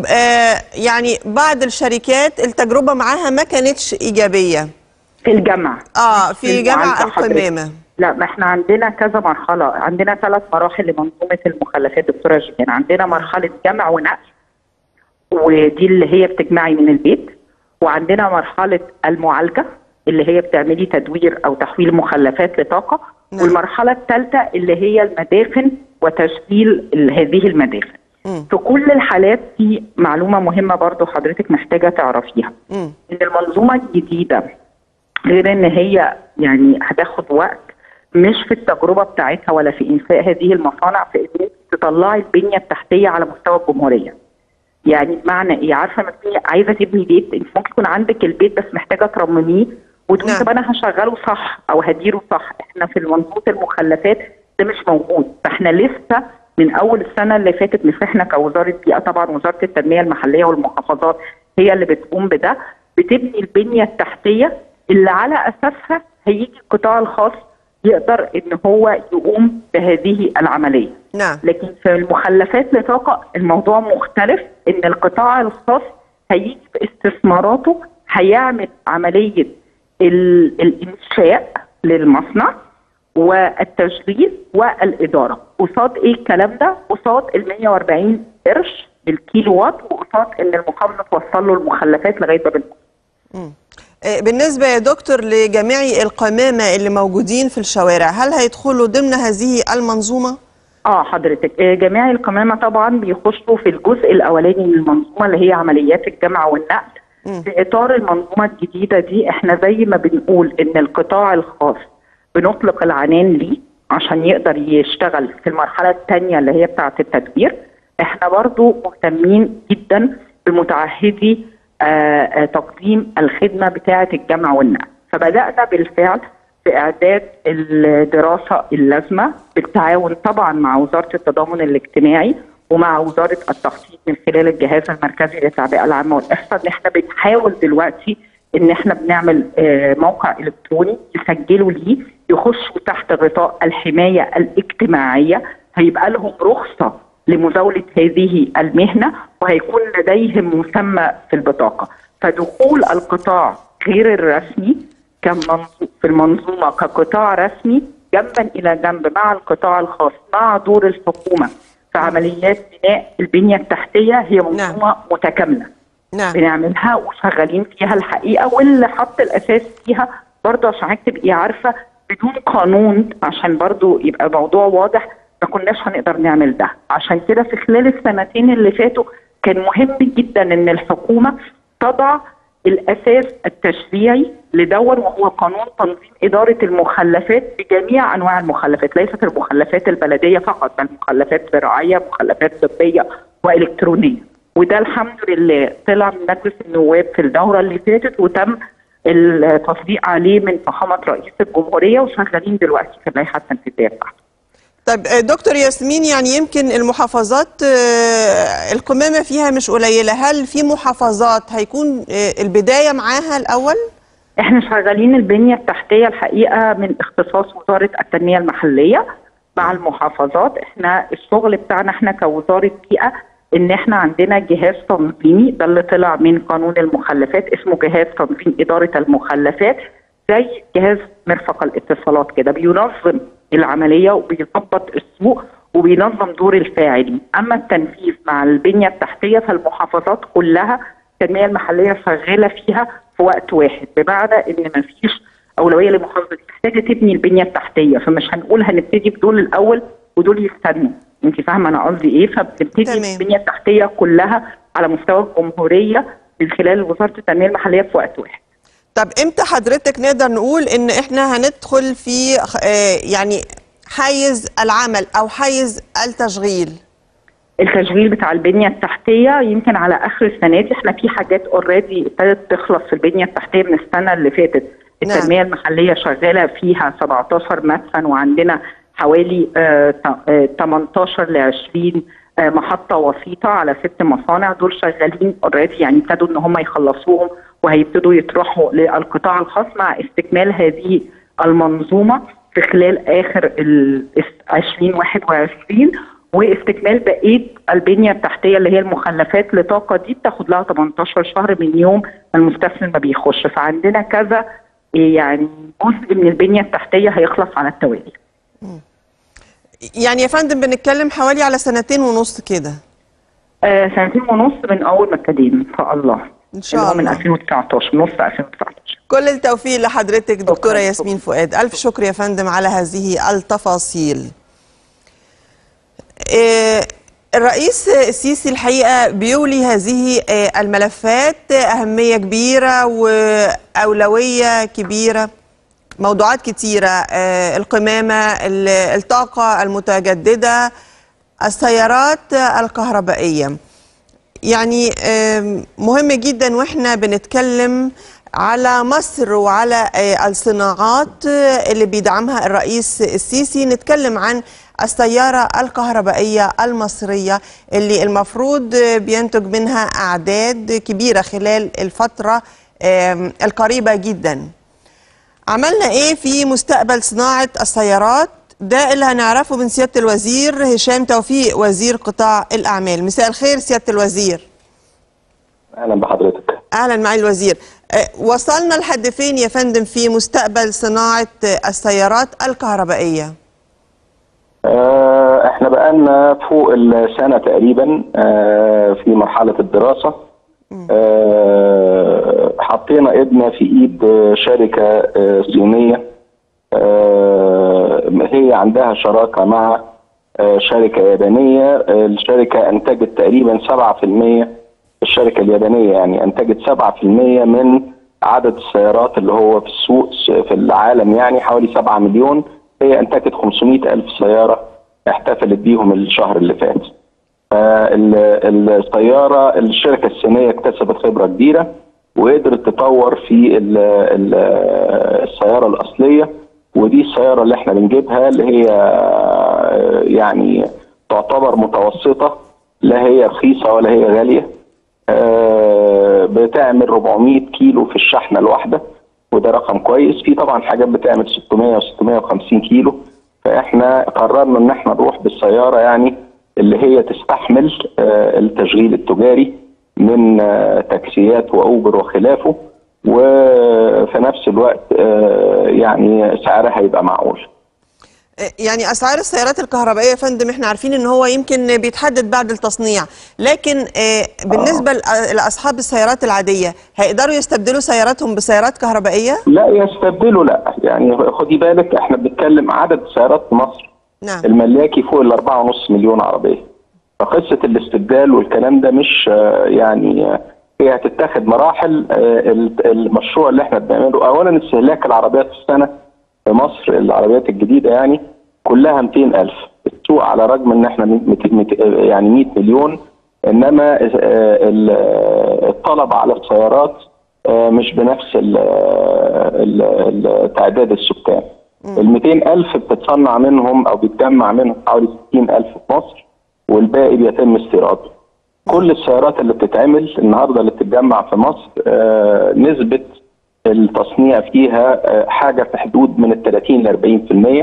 آه يعني بعض الشركات التجربة معاها ما كانتش إيجابية في الجامعة آه في جامعة المعالجة حضرتك. القمامة لا ما احنا عندنا كذا مرحلة عندنا ثلاث مراحل لمنظومة المخلفات دكتورة جيهان عندنا مرحلة جمع ونقل ودي اللي هي بتجمعي من البيت وعندنا مرحلة المعالجة اللي هي بتعملي تدوير او تحويل مخلفات لطاقه نعم. والمرحله الثالثه اللي هي المدافن وتشغيل ال- هذه المدافن مم. في كل الحالات في معلومه مهمه برضو حضرتك محتاجه تعرفيها مم. ان المنظومه الجديده غير ان هي يعني هتاخد وقت مش في التجربه بتاعتها ولا في انشاء هذه المصانع في ان انت تطلعي البنيه التحتيه على مستوى الجمهوريه. يعني بمعنى ايه؟ عارفه ما في عايزه تبني بيت انت ممكن يكون عندك البيت بس محتاجه ترمميه وتقولي نعم. طب انا هشغله صح او هديره صح، احنا في منظومه المخلفات ده مش موجود، فاحنا لسه من اول السنه اللي فاتت مش احنا كوزاره بيئه طبعا وزاره التنميه المحليه والمحافظات هي اللي بتقوم بده بتبني البنيه التحتيه اللي على اساسها هيجي القطاع الخاص يقدر ان هو يقوم بهذه العمليه. نعم لكن في المخلفات لطاقه الموضوع مختلف ان القطاع الخاص هيجي باستثماراته هيعمل عمليه ال- الانشاء للمصنع والتشغيل والاداره قصاد ايه الكلام ده قصاد ال 140 قرش بالكيلو وات وقصاد ان المحافظه توصل له المخلفات لغايه باب المصنع. آه، بالنسبة يا دكتور لجميع القمامة اللي موجودين في الشوارع هل هيدخلوا ضمن هذه المنظومة؟ اه حضرتك آه، جميع القمامه طبعا بيخشوا في الجزء الاولاني من المنظومه اللي هي عمليات الجمع والنقل مم. في اطار المنظومه الجديده دي احنا زي ما بنقول ان القطاع الخاص بنطلق العنان ليه عشان يقدر يشتغل في المرحله الثانيه اللي هي بتاعه التدوير احنا برضو مهتمين جدا بمتعهدي آه، آه، تقديم الخدمه بتاعه الجمع والنقل فبدانا بالفعل في اعداد الدراسه اللازمه بالتعاون طبعا مع وزاره التضامن الاجتماعي ومع وزاره التخطيط من خلال الجهاز المركزي للتعبئه العامه والاحصاء ان احنا بنحاول دلوقتي ان احنا بنعمل آه، موقع الكتروني يسجلوا ليه يخشوا تحت غطاء الحمايه الاجتماعيه هيبقى لهم رخصه لمزاوله هذه المهنه وهيكون لديهم مسمى في البطاقه فدخول القطاع غير الرسمي كمنظو- في المنظومه كقطاع رسمي جنبا الى جنب مع القطاع الخاص مع دور الحكومه في عمليات بناء البنيه التحتيه هي منظومه متكامله نعم بنعملها وشغالين فيها الحقيقه واللي حط الاساس فيها برضه عشان حضرتك تبقي عارفه بدون قانون عشان برضه يبقى الموضوع واضح ما كناش هنقدر نعمل ده عشان كده في خلال السنتين اللي فاتوا كان مهم جدا ان الحكومه تضع الاساس التشريعي لدون وهو قانون تنظيم اداره المخلفات بجميع انواع المخلفات ليست المخلفات البلديه فقط بل مخلفات زراعيه مخلفات طبيه والكترونيه وده الحمد لله طلع من مجلس النواب في الدوره اللي فاتت وتم التصديق عليه من فخامه رئيس الجمهوريه وشغالين دلوقتي في اللائحه التنفيذيه بتاعته. طيب آه، دكتور ياسمين يعني يمكن المحافظات آه، القمامة فيها مش قليلة هل في محافظات هيكون آه، البداية معاها الأول؟ احنا شغالين البنيه التحتيه الحقيقه من اختصاص وزاره التنميه المحليه مع المحافظات احنا الشغل بتاعنا احنا كوزاره بيئه ان احنا عندنا جهاز تنظيمي ده اللي طلع من قانون المخلفات اسمه جهاز تنظيم اداره المخلفات زي جهاز مرفق الاتصالات كده بينظم العمليه وبيظبط السوق وبينظم دور الفاعلين اما التنفيذ مع البنيه التحتيه فالمحافظات كلها التنميه المحليه شغاله فيها في وقت واحد بمعنى ان ما فيش اولويه لمحافظه محتاجه تبني البنيه التحتيه فمش هنقول هنبتدي بدول الاول ودول يستنوا انت فاهمه انا قصدي ايه فبنبتدي تمام. البنيه التحتيه كلها على مستوى الجمهوريه من خلال وزاره التنميه المحليه في وقت واحد طب امتى حضرتك نقدر نقول ان احنا هندخل في آه، يعني حيز العمل او حيز التشغيل التشغيل بتاع البنيه التحتيه يمكن على اخر السنه دي احنا في حاجات اوريدي ابتدت تخلص في البنيه التحتيه من السنه اللي فاتت نعم. التنميه المحليه شغاله فيها 17 مدفن وعندنا حوالي آه، ت- آه، 18 ل 20 آه، محطه وسيطه على ست مصانع دول شغالين اوريدي يعني ابتدوا ان هم يخلصوهم وهيبتدوا يطرحوا للقطاع الخاص مع استكمال هذه المنظومه في خلال اخر ال 2021 واستكمال بقيه البنيه التحتيه اللي هي المخلفات لطاقه دي بتاخد لها 18 شهر من يوم المستثمر ما بيخش فعندنا كذا يعني جزء من البنيه التحتيه هيخلص على التوالي يعني يا فندم بنتكلم حوالي على سنتين ونص كده آه سنتين ونص من اول ما ابتدينا ان شاء الله ان شاء اللي هو من الله 2019 نص 2019 كل التوفيق لحضرتك دكتورة شكراً. ياسمين فؤاد ألف شكر يا فندم على هذه التفاصيل آه، الرئيس السيسي الحقيقة بيولي هذه آه، الملفات أهمية كبيرة وأولوية كبيرة موضوعات كتيرة آه، القمامة ال- الطاقة المتجددة السيارات الكهربائية يعني آم، مهم جدا واحنا بنتكلم على مصر وعلى آه، الصناعات آه، اللي بيدعمها الرئيس السيسي نتكلم عن السيارة الكهربائية المصرية اللي المفروض آه، بينتج منها أعداد كبيرة خلال الفترة آم، القريبة جدا عملنا ايه في مستقبل صناعة السيارات ده اللي هنعرفه من سيادة الوزير هشام توفيق وزير قطاع الأعمال مساء الخير سيادة الوزير اهلا بحضرتك أهلا معي الوزير أه، وصلنا لحد فين يا فندم في مستقبل صناعة آه، السيارات الكهربائية آه، احنا بقالنا فوق السنه تقريبا آه، في مرحله الدراسه آه، حطينا ايدنا في ايد آه، شركه آه، صينيه آه، هي عندها شراكه مع آه، شركه يابانيه آه، الشركه انتجت تقريبا 7% الشركه اليابانيه يعني انتجت 7% من عدد السيارات اللي هو في السوق في العالم يعني حوالي 7 مليون هي انتجت 500 الف سياره احتفلت بيهم الشهر اللي فات فال- السياره الشركه الصينيه اكتسبت خبره كبيره وقدرت تطور في ال- ال- السياره الاصليه ودي السياره اللي احنا بنجيبها اللي هي آه، يعني تعتبر متوسطه لا هي رخيصه ولا هي غاليه آه، بتعمل 400 كيلو في الشحنه الواحده وده رقم كويس في طبعا حاجات بتعمل 600 و 650 كيلو فاحنا قررنا ان احنا نروح بالسياره يعني اللي هي تستحمل آه، التشغيل التجاري من آه، تاكسيات واوبر وخلافه وفي نفس الوقت آه، يعني سعرها يبقى معقول آه، يعني أسعار السيارات الكهربائية يا فندم احنا عارفين ان هو يمكن بيتحدد بعد التصنيع لكن آه، بالنسبة لأ- لأصحاب السيارات العادية هيقدروا يستبدلوا سياراتهم بسيارات كهربائية؟ لا يستبدلوا لا يعني خدي بالك احنا بنتكلم عدد السيارات في مصر نعم الملاكي فوق ال 4.5 مليون عربيه فقصه الاستبدال والكلام ده مش آه، يعني آه، هي هتتاخد مراحل آه، ال- المشروع اللي احنا بنعمله اولا استهلاك العربيات في السنه في مصر العربيات الجديده يعني كلها 200 الف السوق على رغم ان احنا مت- مت- يعني 100 مليون انما آه، ال- آه، الطلب على السيارات آه، مش بنفس ال- ال- ال- تعداد السكان ال 200 ألف بتتصنع منهم أو بيتجمع منهم حوالي 60 ألف في مصر والباقي بيتم استيراده. كل السيارات اللي بتتعمل النهارده اللي بتتجمع في مصر آه، نسبة التصنيع فيها آه، حاجة في حدود من ال 30 ل 40%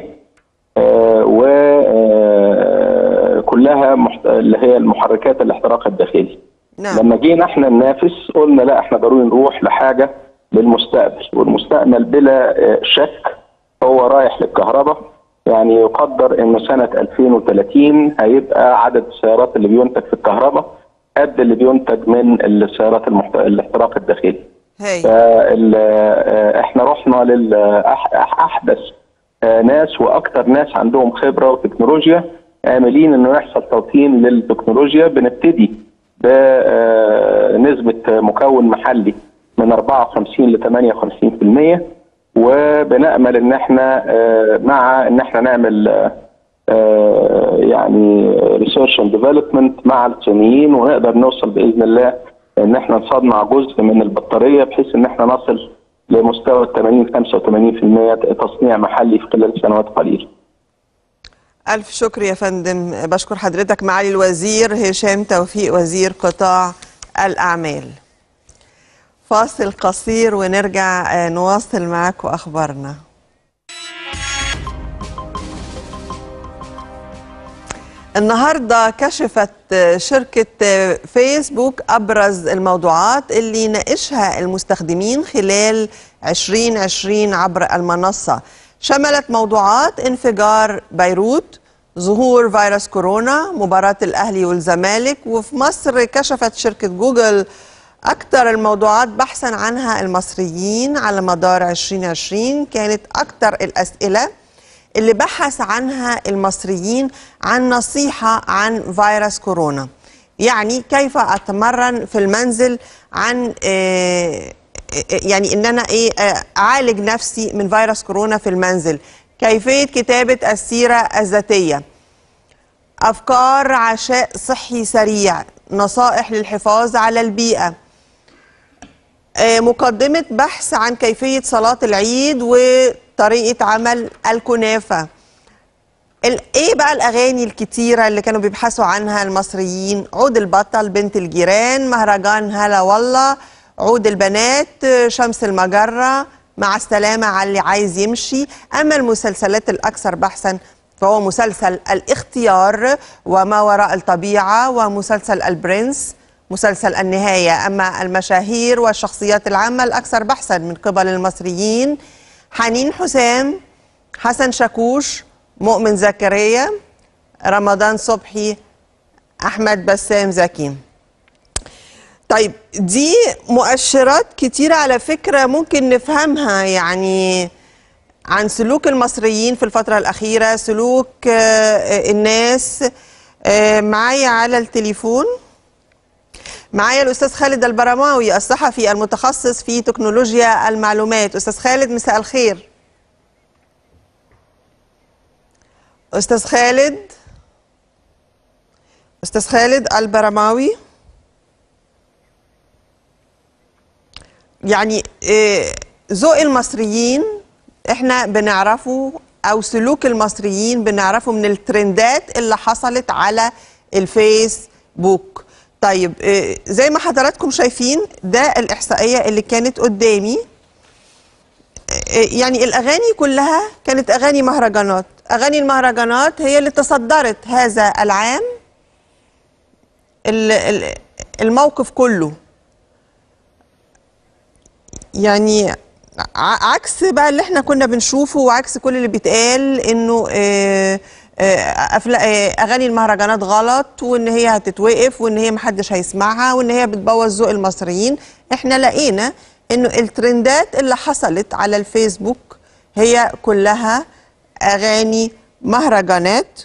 وكلها اللي هي المحركات الاحتراق الداخلي. نعم لما جينا احنا ننافس قلنا لا احنا ضروري نروح لحاجه للمستقبل والمستقبل بلا آه، شك هو رايح للكهرباء يعني يقدر ان سنه 2030 هيبقى عدد السيارات اللي بينتج في الكهرباء قد اللي بينتج من السيارات المحت... الاحتراق الداخلي. هاي فال- آه، احنا رحنا للاحدث ناس واكثر ناس عندهم خبره وتكنولوجيا املين انه يحصل توطين للتكنولوجيا بنبتدي بنسبه مكون محلي من 54 ل 58% وبنامل ان احنا آه، مع ان احنا نعمل آه، آه، يعني ريسيرش اند ديفلوبمنت مع الصينيين ونقدر نوصل باذن الله ان احنا نصنع جزء من البطاريه بحيث ان احنا نصل لمستوى ال 80 85% تصنيع محلي في خلال سنوات قليله. ألف شكر يا فندم بشكر حضرتك معالي الوزير هشام توفيق وزير قطاع الأعمال فاصل قصير ونرجع آه، نواصل معاكم أخبارنا النهاردة كشفت آه، شركة آه، فيسبوك أبرز الموضوعات اللي ناقشها المستخدمين خلال 2020 عبر المنصة شملت موضوعات انفجار بيروت ظهور فيروس كورونا مباراة الأهلي والزمالك وفي مصر كشفت شركة جوجل أكثر الموضوعات بحثا عنها المصريين على مدار 2020 كانت أكثر الأسئلة اللي بحث عنها المصريين عن نصيحة عن فيروس كورونا يعني كيف أتمرن في المنزل عن آه، يعني ان انا ايه آه، اعالج نفسي من فيروس كورونا في المنزل كيفيه كتابه السيره الذاتيه افكار عشاء صحي سريع نصائح للحفاظ على البيئه آه، مقدمه بحث عن كيفيه صلاه العيد وطريقه عمل الكنافه ال- ايه بقى الاغاني الكتيره اللي كانوا بيبحثوا عنها المصريين عود البطل بنت الجيران مهرجان هلا والله عود البنات شمس المجره مع السلامه على اللي عايز يمشي اما المسلسلات الاكثر بحثا فهو مسلسل الاختيار وما وراء الطبيعه ومسلسل البرنس مسلسل النهايه اما المشاهير والشخصيات العامه الاكثر بحثا من قبل المصريين حنين حسام حسن شاكوش مؤمن زكريا رمضان صبحي احمد بسام زكي طيب دي مؤشرات كتيرة على فكرة ممكن نفهمها يعني عن سلوك المصريين في الفترة الأخيرة سلوك آه، الناس آه، معايا على التليفون معايا الأستاذ خالد البرماوي الصحفي المتخصص في تكنولوجيا المعلومات أستاذ خالد مساء الخير أستاذ خالد أستاذ خالد البرماوي يعني آه، ذوق المصريين احنا بنعرفه او سلوك المصريين بنعرفه من الترندات اللي حصلت على الفيسبوك طيب آه، زي ما حضراتكم شايفين ده الاحصائيه اللي كانت قدامي آه، يعني الاغاني كلها كانت اغاني مهرجانات اغاني المهرجانات هي اللي تصدرت هذا العام ال- ال- الموقف كله يعني ع- عكس بقى اللي احنا كنا بنشوفه وعكس كل اللي بيتقال انه آه، آه، أفلا- آه، اغاني المهرجانات غلط وان هي هتتوقف وان هي محدش هيسمعها وان هي بتبوظ ذوق المصريين احنا لقينا انه الترندات اللي حصلت على الفيسبوك هي كلها اغاني مهرجانات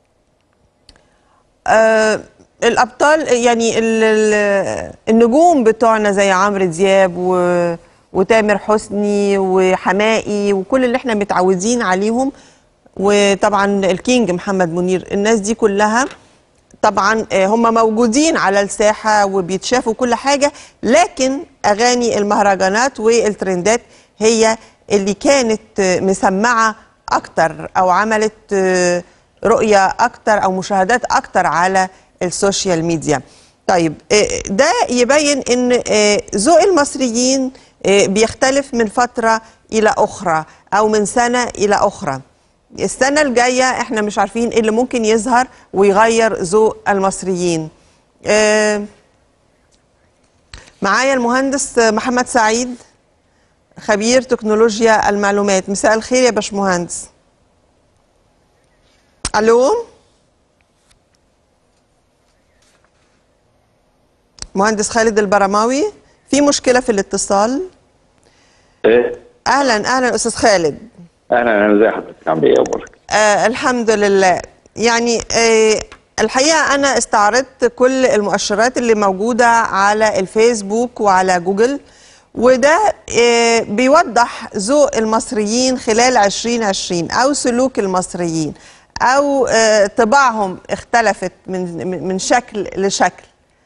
آه الابطال يعني ال- ال- النجوم بتوعنا زي عمرو دياب و وتامر حسني وحمائي وكل اللي احنا متعودين عليهم وطبعا الكينج محمد منير الناس دي كلها طبعا آه، هم موجودين على الساحة وبيتشافوا كل حاجة لكن أغاني المهرجانات والترندات هي اللي كانت آه، مسمعة أكتر أو عملت آه، رؤية أكتر أو مشاهدات أكتر على السوشيال ميديا طيب آه، ده يبين ان آه، ذوق المصريين آه، بيختلف من فترة إلى أخرى أو من سنة إلى أخرى السنة الجاية احنا مش عارفين ايه اللي ممكن يظهر ويغير ذوق المصريين آه، معايا المهندس محمد سعيد خبير تكنولوجيا المعلومات مساء الخير يا باشمهندس الو مهندس خالد البرماوي في مشكلة في الاتصال ايه اهلا اهلا استاذ خالد اهلا انا ازي حضرتك عامل ايه اخبارك؟ آه الحمد لله يعني آه الحقيقة أنا استعرضت كل المؤشرات اللي موجودة على الفيسبوك وعلى جوجل وده آه بيوضح ذوق المصريين خلال 2020 أو سلوك المصريين أو آه طباعهم اختلفت من من- من شكل لشكل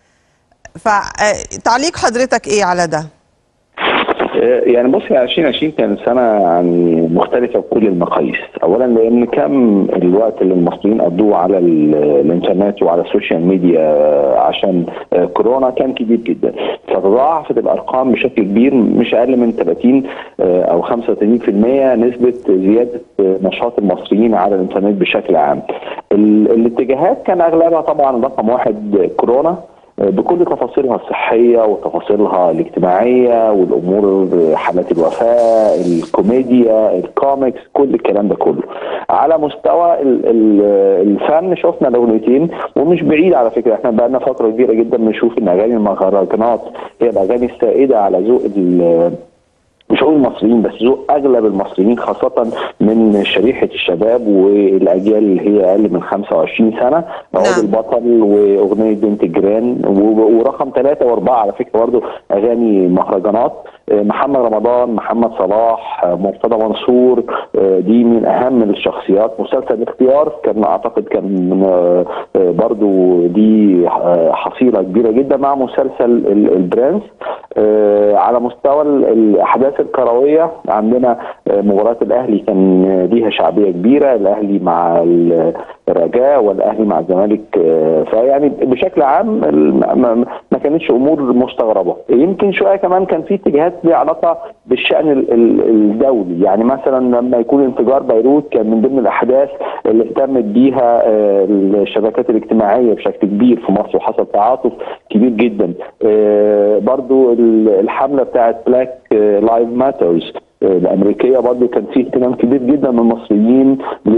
فتعليق حضرتك إيه على ده؟ إيه، يعني بصي 2020 كانت سنه يعني مختلفه بكل المقاييس، اولا لان كم الوقت اللي المصريين قضوه على ال- الانترنت وعلى السوشيال ميديا عشان آه، كورونا كان كبير جدا، فتضاعفت الارقام بشكل كبير مش اقل من 30 آه، او 35% نسبه زياده آه، نشاط المصريين على الانترنت بشكل عام. ال- الاتجاهات كان اغلبها طبعا رقم واحد كورونا بكل تفاصيلها الصحية وتفاصيلها الاجتماعية والأمور حالات الوفاة الكوميديا الكوميكس كل الكلام ده كله على مستوى ال- ال- الفن شفنا الاغنيتين ومش بعيد على فكره احنا بقى لنا فتره كبيره جدا بنشوف ان اغاني المهرجانات هي الاغاني السائده على ذوق ال- مش هقول المصريين بس ذوق اغلب المصريين خاصه من شريحه الشباب والاجيال اللي هي اقل من 25 سنه عود نعم. البطل واغنيه بنت الجيران و- ورقم ثلاثه واربعه على فكره برضه اغاني مهرجانات آه، محمد رمضان محمد صلاح آه، مرتضى منصور آه، دي من اهم الشخصيات مسلسل الاختيار كان اعتقد كان من آه، آه، برضو دي آه، حصيله كبيره جدا مع مسلسل ال- البرنس آه، على مستوى ال- الاحداث الكرويه عندنا آه، مباراه الاهلي كان آه، ليها شعبيه كبيره الاهلي مع ال- الرجاء والاهلي مع الزمالك آه، فيعني بشكل عام ال- ما- ما كانتش امور مستغربه يمكن شويه كمان كان في اتجاهات ليها علاقه بالشان ال- ال- الدولي يعني مثلا لما يكون انفجار بيروت كان من ضمن الاحداث اللي اهتمت بيها آه، الشبكات الاجتماعيه بشكل كبير في مصر وحصل تعاطف كبير جدا آه، برضو ال- الحمله بتاعت بلاك لايف ماترز الامريكيه برضه كان في اهتمام كبير جدا من المصريين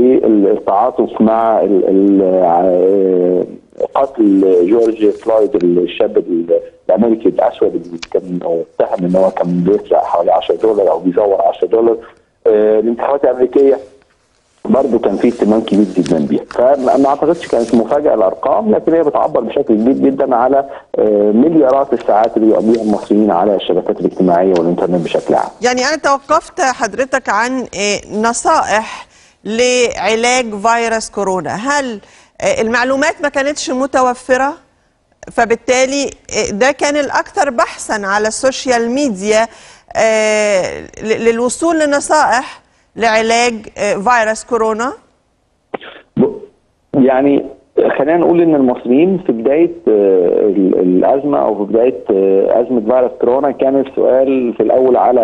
للتعاطف مع ال- ال- ع- قتل جورج فلويد الشاب ال- الامريكي الاسود اللي كان اتهم ان هو كان بيسرق حوالي 10 دولار او بيزور 10 دولار آه، الانتخابات الامريكيه برضه كان في اهتمام كبير جدا بيها فما ما اعتقدش كانت مفاجاه الارقام لكن هي بتعبر بشكل كبير جدا على آه، مليارات الساعات اللي بيقضيها المصريين على الشبكات الاجتماعيه والانترنت بشكل عام يعني أنا توقفت حضرتك عن آه، نصائح لعلاج فيروس كورونا هل آه، المعلومات ما كانتش متوفرة فبالتالي آه، ده كان الأكثر بحثا على السوشيال ميديا آه، ل- للوصول لنصائح لعلاج آه، فيروس كورونا ب- يعني خلينا نقول ان المصريين في بدايه آه، ال- الازمه او في بدايه آه، ازمه فيروس كورونا كان السؤال في الاول على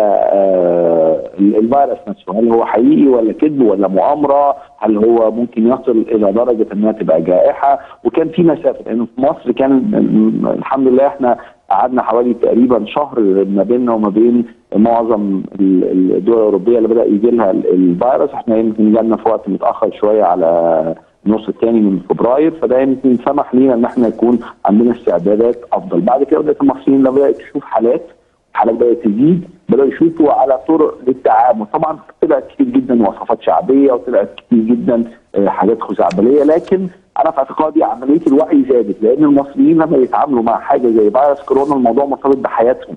آه، ال- الفيروس نفسه هل هو حقيقي ولا كذب ولا مؤامره هل هو ممكن يصل الى درجه انها تبقى جائحه وكان في مسافه لانه في مصر كان م- الحمد لله احنا قعدنا حوالي تقريبا شهر ما بيننا وما بين معظم ال- الدول الاوروبيه اللي بدا يجي لها ال- الفيروس احنا يمكن جالنا في وقت متاخر شويه على النص الثاني من فبراير فده يمكن سمح لينا ان احنا يكون عندنا استعدادات افضل بعد كده بدات المصريين لما بدات تشوف حالات حالات بدات تزيد بداوا يشوفوا على طرق للتعامل طبعا طلعت كتير جدا وصفات شعبيه وطلعت كتير جدا آه، حاجات خزعبليه لكن انا في اعتقادي عمليه الوعي زادت لان المصريين لما يتعاملوا مع حاجه زي فيروس كورونا الموضوع مرتبط بحياتهم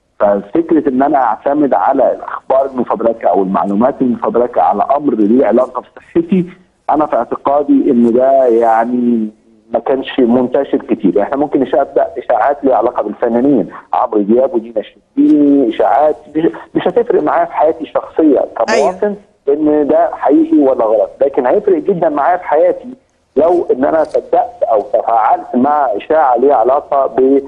ففكره ان انا اعتمد على الاخبار المفبركه او المعلومات المفبركه على امر ليه علاقه بصحتي انا في اعتقادي ان ده يعني ما كانش منتشر كتير احنا ممكن نصدق اشاعات ليها علاقه بالفنانين عمرو دياب ودينا الشربيني اشاعات مش- مش هتفرق معايا في حياتي الشخصيه كمواطن ان ده حقيقي ولا غلط لكن هيفرق جدا معايا في حياتي لو ان انا صدقت او تفاعلت مع اشاعه ليها علاقه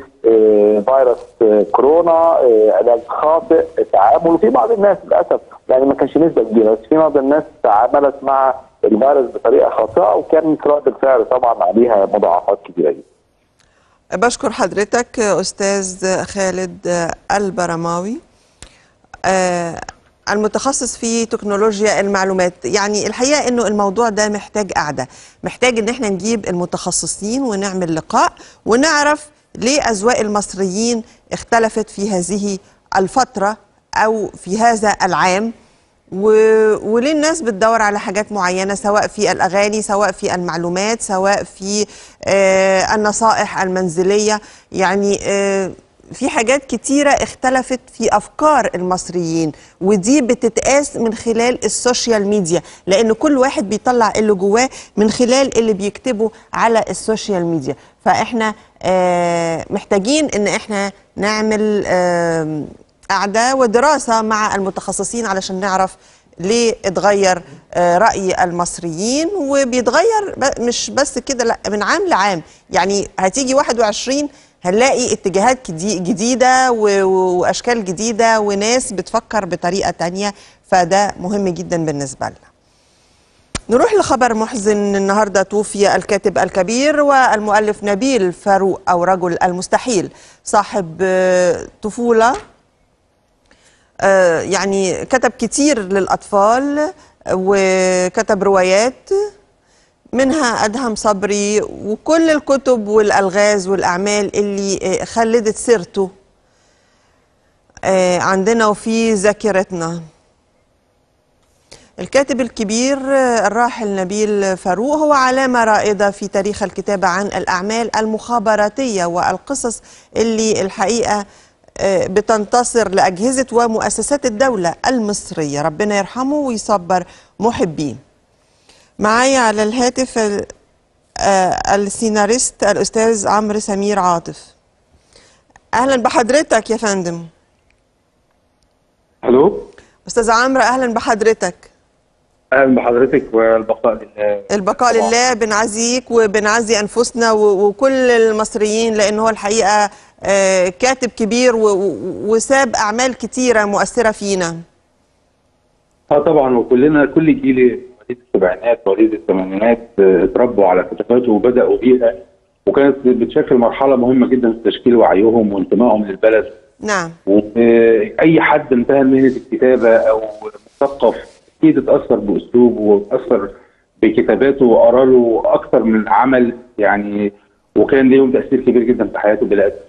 بفيروس كورونا آه، علاج خاطئ تعامل وفي بعض الناس للاسف يعني ما كانش نسبه كبيره بس في بعض الناس تعاملت مع الفيروس بطريقه خاطئه وكانت رد الفعل طبعا عليها مضاعفات كبيره جدا بشكر حضرتك أستاذ خالد البرماوي آه، المتخصص في تكنولوجيا المعلومات يعني الحقيقة أنه الموضوع ده محتاج قعدة محتاج أن احنا نجيب المتخصصين ونعمل لقاء ونعرف ليه أذواق المصريين اختلفت في هذه الفترة أو في هذا العام و... وليه الناس بتدور على حاجات معينة سواء في الأغاني سواء في المعلومات سواء في آه النصائح المنزلية يعني آه في حاجات كتيرة اختلفت في أفكار المصريين ودي بتتقاس من خلال السوشيال ميديا لأن كل واحد بيطلع اللي جواه من خلال اللي بيكتبه على السوشيال ميديا فإحنا آه محتاجين إن إحنا نعمل آه قعدة ودراسة مع المتخصصين علشان نعرف ليه اتغير آه، رأي المصريين وبيتغير ب- مش بس كده لا من عام لعام يعني هتيجي 21 هنلاقي اتجاهات جدي- جديدة و- و- وأشكال جديدة وناس بتفكر بطريقة تانية فده مهم جدا بالنسبة لنا نروح لخبر محزن النهارده توفي الكاتب الكبير والمؤلف نبيل فاروق او رجل المستحيل صاحب آه، طفوله آه، يعني كتب كتير للأطفال وكتب روايات منها أدهم صبري وكل الكتب والألغاز والأعمال اللي آه، خلدت سيرته آه، عندنا وفي ذاكرتنا الكاتب الكبير آه، الراحل نبيل فاروق هو علامة رائدة في تاريخ الكتابة عن الأعمال المخابراتية والقصص اللي الحقيقة آه، بتنتصر لأجهزة ومؤسسات الدولة المصرية ربنا يرحمه ويصبر محبيه معايا على الهاتف ال- آه، السيناريست الأستاذ عمرو سمير عاطف أهلا بحضرتك يا فندم الو أستاذ عمرو أهلا بحضرتك اهلا بحضرتك والبقاء لله البقاء طبعاً. لله بنعزيك وبنعزي أنفسنا و- وكل المصريين لأن هو الحقيقة آه، كاتب كبير و- و- وساب أعمال كتيرة مؤثرة فينا اه طبعا وكلنا كل جيل مواليد السبعينات مواليد الثمانينات آه، اتربوا على كتاباته وبداوا بيها وكانت بتشكل مرحله مهمه جدا في تشكيل وعيهم وانتمائهم للبلد نعم واي حد انتهى مهنه الكتابه او مثقف اكيد اتاثر باسلوبه واتاثر بكتاباته وقرا له اكثر من عمل يعني وكان ليهم تاثير كبير جدا في حياته بلا أدب.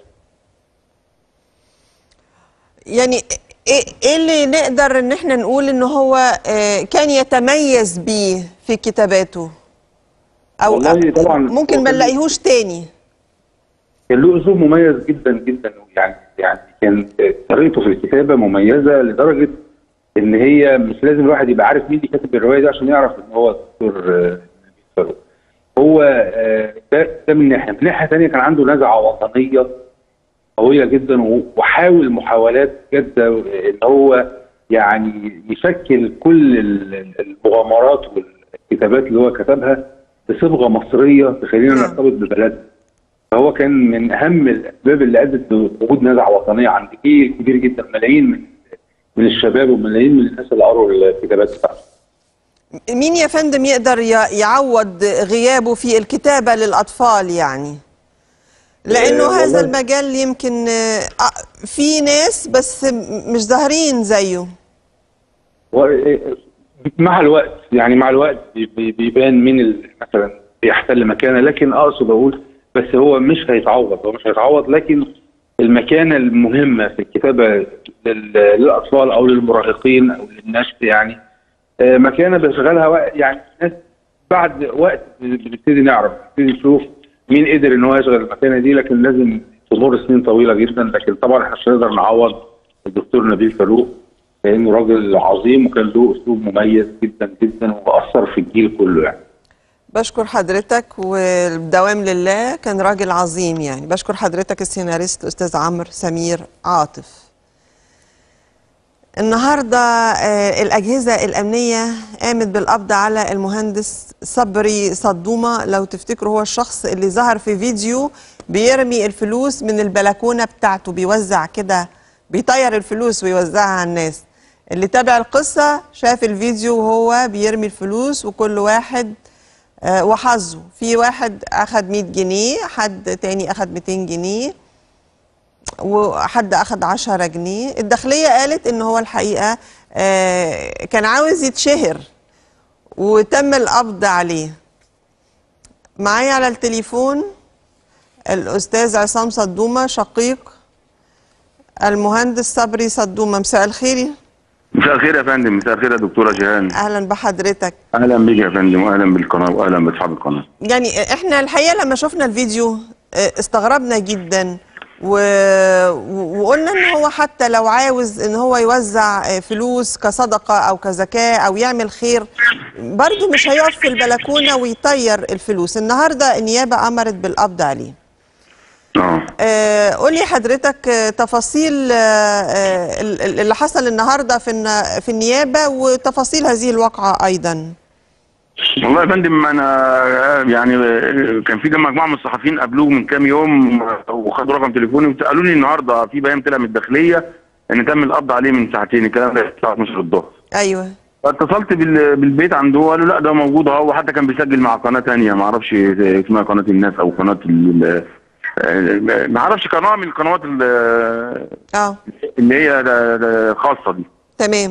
يعني ايه إيه اللي نقدر ان احنا نقول ان هو آه، كان يتميز بيه في كتاباته او والله طبعاً ممكن هو ما كان- نلاقيهوش تاني كان له اسلوب مميز جدا جدا يعني يعني كان طريقته في الكتابه مميزه لدرجه ان هي مش لازم الواحد يبقى عارف مين اللي كاتب الروايه دي عشان يعرف ان هو الدكتور آه، نبيل فاروق. هو آه، ده ده من ناحيه، من ناحيه ثانيه كان عنده نزعه وطنيه قويه جدا و- وحاول محاولات جاده ان هو يعني يشكل كل ال- ال- المغامرات والكتابات اللي هو كتبها بصبغه مصريه تخلينا نعم. نرتبط ببلدنا. فهو كان من اهم الاسباب اللي ادت لوجود نزعه وطنيه عند جيل كبير جدا ملايين من من الشباب وملايين من الناس اللي قروا الكتابات بتاعته. مين يا فندم يقدر ي- يعوض غيابه في الكتابة للأطفال يعني لأنه آه، هذا والله. المجال يمكن آه، آه، في ناس بس م- مش ظاهرين زيه و- مع الوقت يعني مع الوقت بي- بي- بيبان مين ال- مثلا بيحتل مكانه لكن اقصد اقول بس هو مش هيتعوض هو مش هيتعوض لكن المكانه المهمه في الكتابه لل- للاطفال او للمراهقين او للنشء يعني آه، مكانه بيشغلها وق- يعني ناس بعد وقت بنبتدي نعرف بنبتدي نشوف مين قدر ان هو يشغل المكانه دي لكن لازم تمر سنين طويله جدا لكن طبعا احنا مش هنقدر نعوض الدكتور نبيل فاروق لانه راجل عظيم وكان له اسلوب مميز جدا جدا واثر في الجيل كله يعني بشكر حضرتك والدوام لله كان راجل عظيم يعني بشكر حضرتك السيناريست الأستاذ عمرو سمير عاطف النهارده آه، الأجهزة الأمنية قامت بالقبض على المهندس صبري صدومة لو تفتكروا هو الشخص اللي ظهر في فيديو بيرمي الفلوس من البلكونة بتاعته بيوزع كده بيطير الفلوس ويوزعها على الناس اللي تابع القصة شاف الفيديو وهو بيرمي الفلوس وكل واحد آه، وحظه في واحد أخد 100 جنيه حد تاني أخد 200 جنيه وحد اخد 10 جنيه الداخليه قالت ان هو الحقيقه آه، كان عاوز يتشهر وتم القبض عليه معايا على التليفون الاستاذ عصام صدومه شقيق المهندس صبري صدومه مساء الخير مساء الخير يا فندم مساء الخير يا دكتوره جيهان اهلا بحضرتك اهلا بيك يا فندم واهلا بالقناه واهلا باصحاب القناه يعني احنا الحقيقه لما شفنا الفيديو اه، استغربنا جدا و... و- وقلنا ان هو حتى لو عاوز ان هو يوزع اه، فلوس كصدقه او كزكاه او يعمل خير برضه مش هيقف في البلكونه ويطير الفلوس النهارده النيابه امرت بالقبض عليه اه آه، قولي حضرتك آه، تفاصيل آه، آه، ال- ال- اللي حصل النهارده في الن- في النيابه وتفاصيل هذه الواقعه ايضا والله يا فندم انا يعني كان في مجموعه من الصحفيين قابلوه من كام يوم وخدوا رقم تليفوني قالوا لي النهارده في بيان طلع من الداخليه ان تم القبض عليه من ساعتين الكلام ده الساعه 12 الظهر ايوه فاتصلت بال- بالبيت عنده قالوا لا ده موجود اهو وحتى كان بيسجل مع قناه تانية ما اعرفش اسمها قناه الناس او قناه ال- ال- ما اعرفش قناه من القنوات ال- اه اللي هي خاصه دي تمام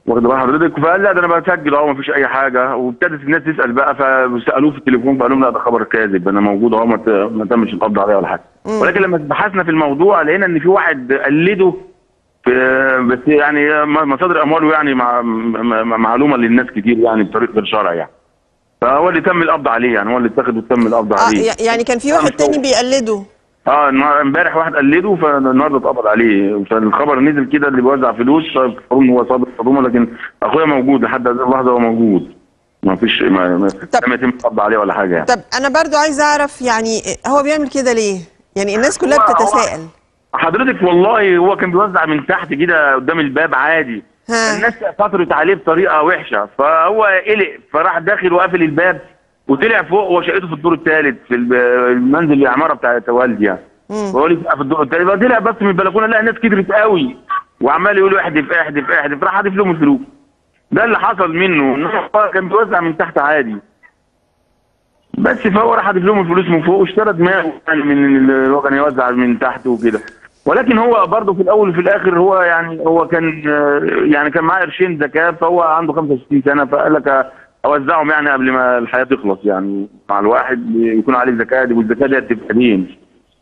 واخد بال حضرتك فقال لا ده انا بسجل اهو مفيش اي حاجه وابتدت الناس تسال بقى فسالوه في التليفون فقال لهم لا ده خبر كاذب انا موجود اهو ما ت- ما تمش القبض عليا ولا حاجه ولكن لما بحثنا في الموضوع لقينا ان في واحد قلده في بس يعني مصادر امواله يعني مع مع- مع- معلومه للناس كتير يعني بطريق غير شرعي يعني فهو اللي تم القبض عليه يعني هو اللي اتخذ وتم القبض اه عليه ي- يعني كان في واحد تاني بيقلده اه النهار- امبارح واحد قلده فالنهارده اتقبض عليه فالخبر نزل كده اللي بيوزع فلوس فالقانون هو صادق صدومه لكن اخويا موجود لحد هذه اللحظه هو موجود ما فيش ما ما طب- لم يتم القبض عليه ولا حاجه يعني طب انا برضو عايزه اعرف يعني هو بيعمل كده ليه يعني الناس كلها هو- هو- بتتساءل حضرتك والله هو كان بيوزع من تحت كده قدام الباب عادي ها. الناس فترت عليه بطريقه وحشه فهو قلق فراح داخل وقافل الباب وطلع فوق وشقته في الدور الثالث في الب- المنزل العماره بتاعت والدي يعني وهو لسه في الدور الثالث فطلع بس من البلكونه لقى ناس كترت قوي وعمال يقول احدف احدف احدف راح حادف لهم الفلوس ده اللي حصل منه إن هو كان بيوزع من تحت عادي بس فهو راح حادف لهم الفلوس من فوق واشترى دماغه يعني من اللي هو كان يوزع من تحت وكده ولكن هو برضه في الاول وفي الاخر هو يعني هو كان آه، يعني كان معاه قرشين زكاه فهو عنده 65 سنه فقال لك آه، اوزعهم يعني قبل ما الحياه تخلص يعني مع الواحد يكون عليه زكاه دي والزكاه دي هتبقى دين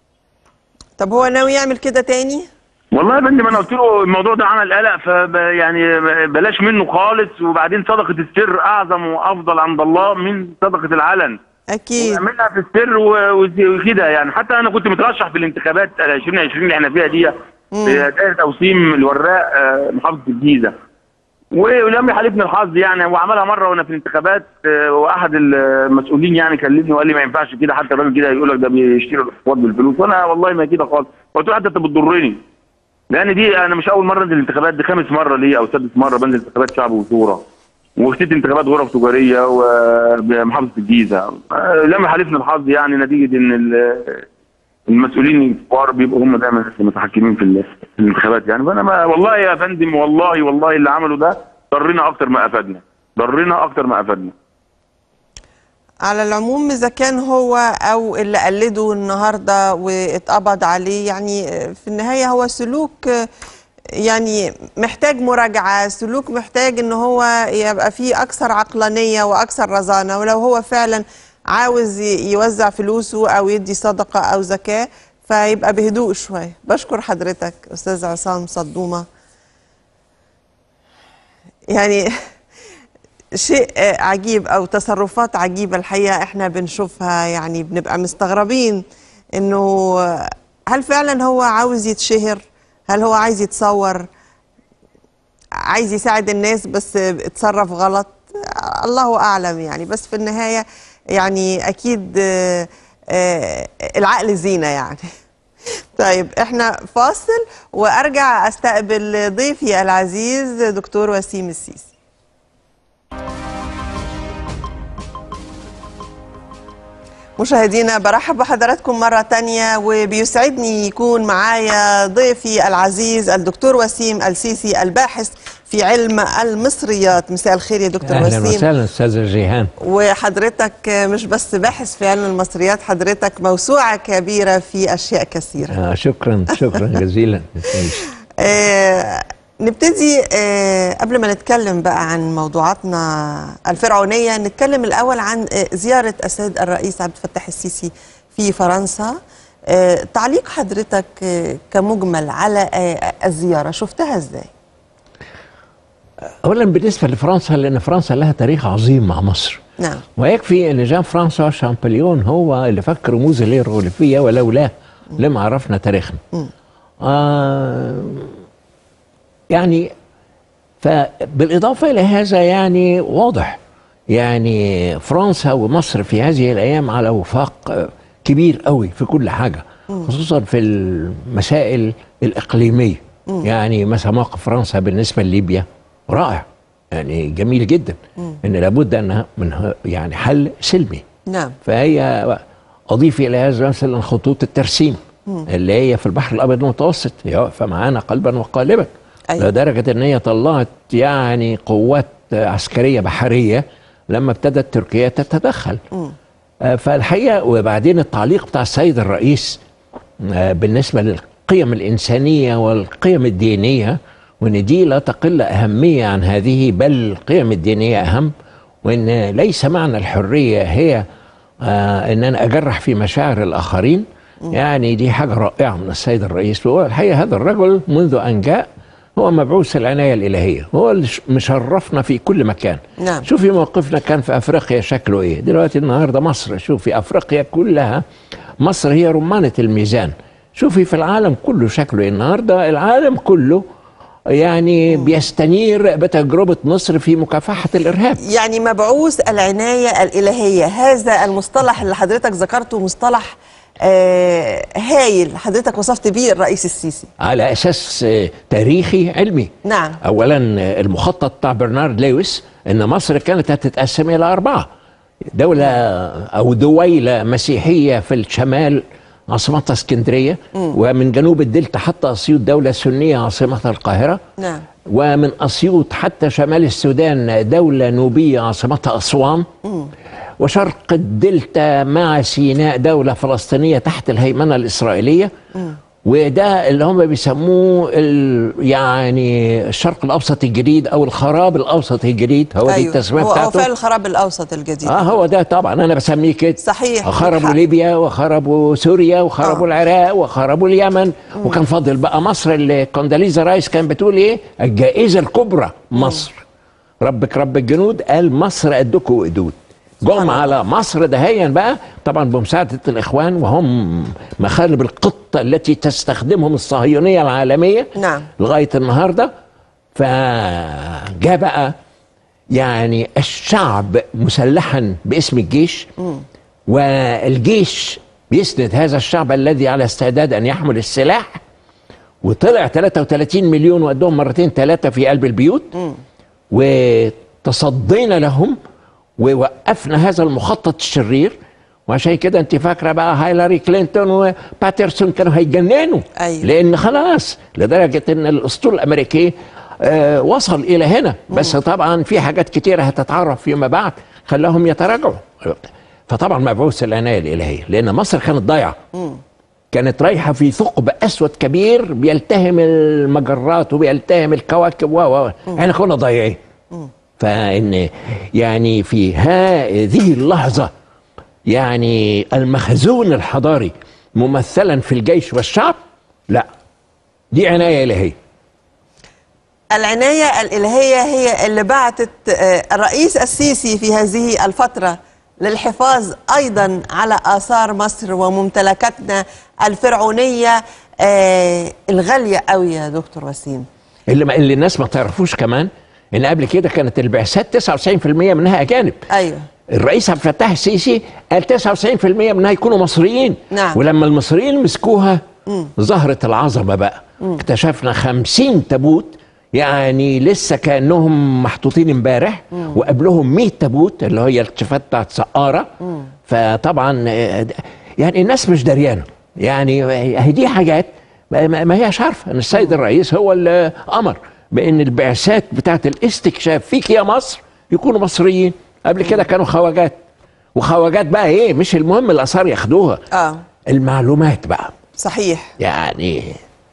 طب هو ناوي يعمل كده تاني والله يا فندم انا قلت له الموضوع ده عمل قلق فب يعني بلاش منه خالص وبعدين صدقه السر اعظم وافضل عند الله من صدقه العلن اكيد عملنا في السر و- وكده يعني حتى انا كنت مترشح في الانتخابات 2020 اللي احنا فيها دي في دائره توسيم الوراق آه، محافظه الجيزه ولم يحالفني الحظ يعني وعملها مره وانا في الانتخابات آه، واحد المسؤولين يعني كلمني وقال لي ما ينفعش كده حتى الراجل كده يقول لك ده بيشتري الاصوات بالفلوس وانا والله ما كده خالص قلت له حتى انت بتضرني لان دي انا مش اول مره انزل الانتخابات دي خامس مره ليا او سادس مره بنزل انتخابات شعب وشورى وكتبت انتخابات غرف تجاريه ومحافظه الجيزه آه، لم يحالفني الحظ يعني نتيجه ان ال- المسؤولين الكبار بيبقوا هم دايما المتحكمين في ال- في الانتخابات يعني فانا ما والله يا فندم والله والله اللي عمله ده ضرنا اكتر ما افادنا ضرنا اكتر ما افادنا على العموم اذا كان هو او اللي قلده النهارده واتقبض عليه يعني في النهايه هو سلوك يعني محتاج مراجعه سلوك محتاج ان هو يبقى فيه اكثر عقلانيه واكثر رزانه ولو هو فعلا عاوز ي- يوزع فلوسه او يدي صدقه او زكاه فيبقى بهدوء شويه بشكر حضرتك استاذ عصام صدومه يعني شيء آه، عجيب او تصرفات عجيبه الحقيقه احنا بنشوفها يعني بنبقى مستغربين انه آه، هل فعلا هو عاوز يتشهر هل هو عايز يتصور عايز يساعد الناس بس اتصرف غلط آه، الله اعلم يعني بس في النهايه يعني اكيد آه، آه، العقل زينه يعني طيب احنا فاصل وارجع استقبل ضيفي العزيز دكتور وسيم السيسي مشاهدينا برحب بحضراتكم مرة تانية وبيسعدني يكون معايا ضيفي العزيز الدكتور وسيم السيسي الباحث في علم المصريات مساء الخير يا دكتور اهلا وسيم وسهلا استاذه جيهان وحضرتك مش بس باحث في علم المصريات حضرتك موسوعة كبيرة في أشياء كثيرة آه شكرا شكرا جزيلا آه نبتدي آه قبل ما نتكلم بقى عن موضوعاتنا الفرعونية نتكلم الأول عن آه زيارة السيد الرئيس عبد الفتاح السيسي في فرنسا آه تعليق حضرتك آه كمجمل على آه الزيارة شفتها ازاي؟ اولا بالنسبه لفرنسا لان فرنسا لها تاريخ عظيم مع مصر نعم ويكفي ان جان فرانسوا شامبليون هو اللي فك رموز الهيروغليفيه ولولاه لما عرفنا تاريخنا آه يعني فبالاضافه الى هذا يعني واضح يعني فرنسا ومصر في هذه الايام على وفاق آه، كبير قوي في كل حاجه خصوصا في المسائل الاقليميه يعني مثلا موقف فرنسا بالنسبه لليبيا رائع يعني جميل جدا ان لابد انها من ه- يعني حل سلمي نعم فهي اضيف الى هذا مثلا خطوط الترسيم اللي هي في البحر الابيض المتوسط هي واقفه معانا قلبا وقالبا أيوة. لدرجه ان هي طلعت يعني قوات عسكريه بحريه لما ابتدت تركيا تتدخل آه، فالحقيقه وبعدين التعليق بتاع السيد الرئيس آه، بالنسبه للقيم الانسانيه والقيم الدينيه وان دي لا تقل اهميه عن هذه بل القيم الدينيه اهم وان ليس معنى الحريه هي آه ان انا اجرح في مشاعر الاخرين يعني دي حاجه رائعه من السيد الرئيس وهو الحقيقه هذا الرجل منذ ان جاء هو مبعوث العنايه الالهيه هو اللي ش- مشرفنا في كل مكان نعم. شوفي موقفنا كان في افريقيا شكله ايه دلوقتي النهارده مصر شوفي افريقيا كلها مصر هي رمانه الميزان شوفي في العالم كله شكله ايه النهارده العالم كله يعني بيستنير بتجربه مصر في مكافحه الارهاب يعني مبعوث العناية الإلهية هذا المصطلح اللي حضرتك ذكرته مصطلح آه هايل حضرتك وصفت بيه الرئيس السيسي على اساس آه، تاريخي علمي نعم اولا آه، المخطط بتاع برنارد لويس ان مصر كانت هتتقسم الى اربعه دوله او دويله مسيحيه في الشمال عاصمتها اسكندريه ومن جنوب الدلتا حتى اسيوط دوله سنيه عاصمتها القاهره نعم ومن اسيوط حتى شمال السودان دوله نوبيه عاصمتها اسوان وشرق الدلتا مع سيناء دوله فلسطينيه تحت الهيمنه الاسرائيليه وده اللي هم بيسموه ال- يعني الشرق الاوسط الجديد او الخراب الاوسط الجديد هو دي التسميه هو, هو بتاعته فعل الخراب الأوسط الجديد اه هو ده طبعا انا بسميه كده صحيح خربوا بالحق. ليبيا وخربوا سوريا وخربوا آه. العراق وخربوا اليمن وكان فاضل بقى مصر اللي كونداليزا رايس كان بتقول ايه الجائزه الكبرى مصر ربك رب الجنود قال مصر قدكم وقدود سبحان جم الله. على مصر دهيا بقى طبعا بمساعده الاخوان وهم مخالب القطه التي تستخدمهم الصهيونيه العالميه نعم. لغايه النهارده فجاء بقى يعني الشعب مسلحا باسم الجيش والجيش بيسند هذا الشعب الذي على استعداد ان يحمل السلاح وطلع 33 مليون وقدهم مرتين ثلاثه في قلب البيوت وتصدينا لهم ووقفنا هذا المخطط الشرير وعشان كده انت فاكره بقى هايلاري كلينتون وباترسون كانوا هيتجننوا أيوة. لان خلاص لدرجه ان الاسطول الامريكي آه وصل الى هنا بس طبعا في حاجات كتيره هتتعرف فيما بعد خلاهم يتراجعوا فطبعا مبعوث العنايه الالهيه لان مصر كانت ضايعه كانت رايحه في ثقب اسود كبير بيلتهم المجرات وبيلتهم الكواكب و و احنا كنا ضايعين فان يعني في هذه اللحظه يعني المخزون الحضاري ممثلا في الجيش والشعب لا دي عنايه الهيه العناية الإلهية هي اللي بعتت آه، الرئيس السيسي في هذه الفترة للحفاظ أيضا على آثار مصر وممتلكاتنا الفرعونية آه، الغالية قوي يا دكتور وسيم اللي, ما اللي الناس ما تعرفوش كمان ان قبل كده كانت البعثات 99% منها اجانب أيوه الرئيس عبد الفتاح السيسي قال 99% منها يكونوا مصريين نعم. ولما المصريين مسكوها ظهرت العظمه بقى اكتشفنا 50 تابوت يعني لسه كانهم محطوطين امبارح وقبلهم 100 تابوت اللي هي الاكتشافات بتاعت سقاره فطبعا آه، يعني الناس مش دريانه يعني هي دي حاجات ما- ما ما هياش عارفه ان السيد الرئيس هو اللي امر بان البعثات بتاعت الاستكشاف فيك يا مصر يكونوا مصريين قبل كده كانوا خواجات وخواجات بقى ايه مش المهم الاثار ياخدوها آه المعلومات بقى صحيح يعني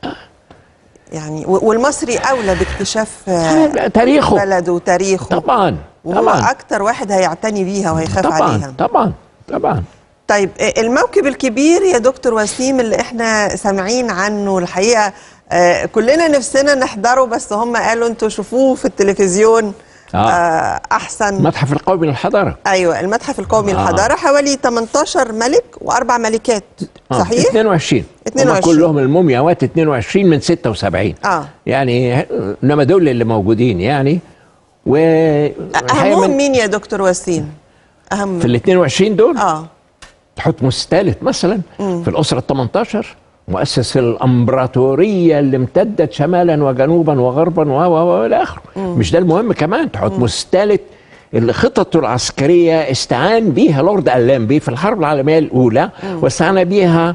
يعني و- والمصري أولى باكتشاف آه، تاريخه بلده وتاريخه طبعا وهو طبعا أكتر واحد هيعتني بيها وهيخاف طبعا عليها طبعا طبعا طيب آه، الموكب الكبير يا دكتور وسيم اللي احنا سامعين عنه الحقيقه آه، كلنا نفسنا نحضره بس هم قالوا انتوا شوفوه في التلفزيون آه. آه، احسن المتحف القومي للحضاره ايوه المتحف القومي آه. للحضاره حوالي 18 ملك واربع ملكات آه، صحيح 22 22. هم كلهم المومياوات 22 من 76 اه يعني انما دول اللي موجودين يعني و الحقيقة اهمهم من- مين يا دكتور وسيم اهم في ال 22 دول اه تحتمس الثالث مثلا في الأسرة ال 18 مؤسس الامبراطوريه اللي امتدت شمالا وجنوبا وغربا و و و الى اخره مش ده المهم كمان تحتمس الثالث اللي خططه العسكريه استعان بيها لورد ألامبي في الحرب العالميه الاولى واستعان بيها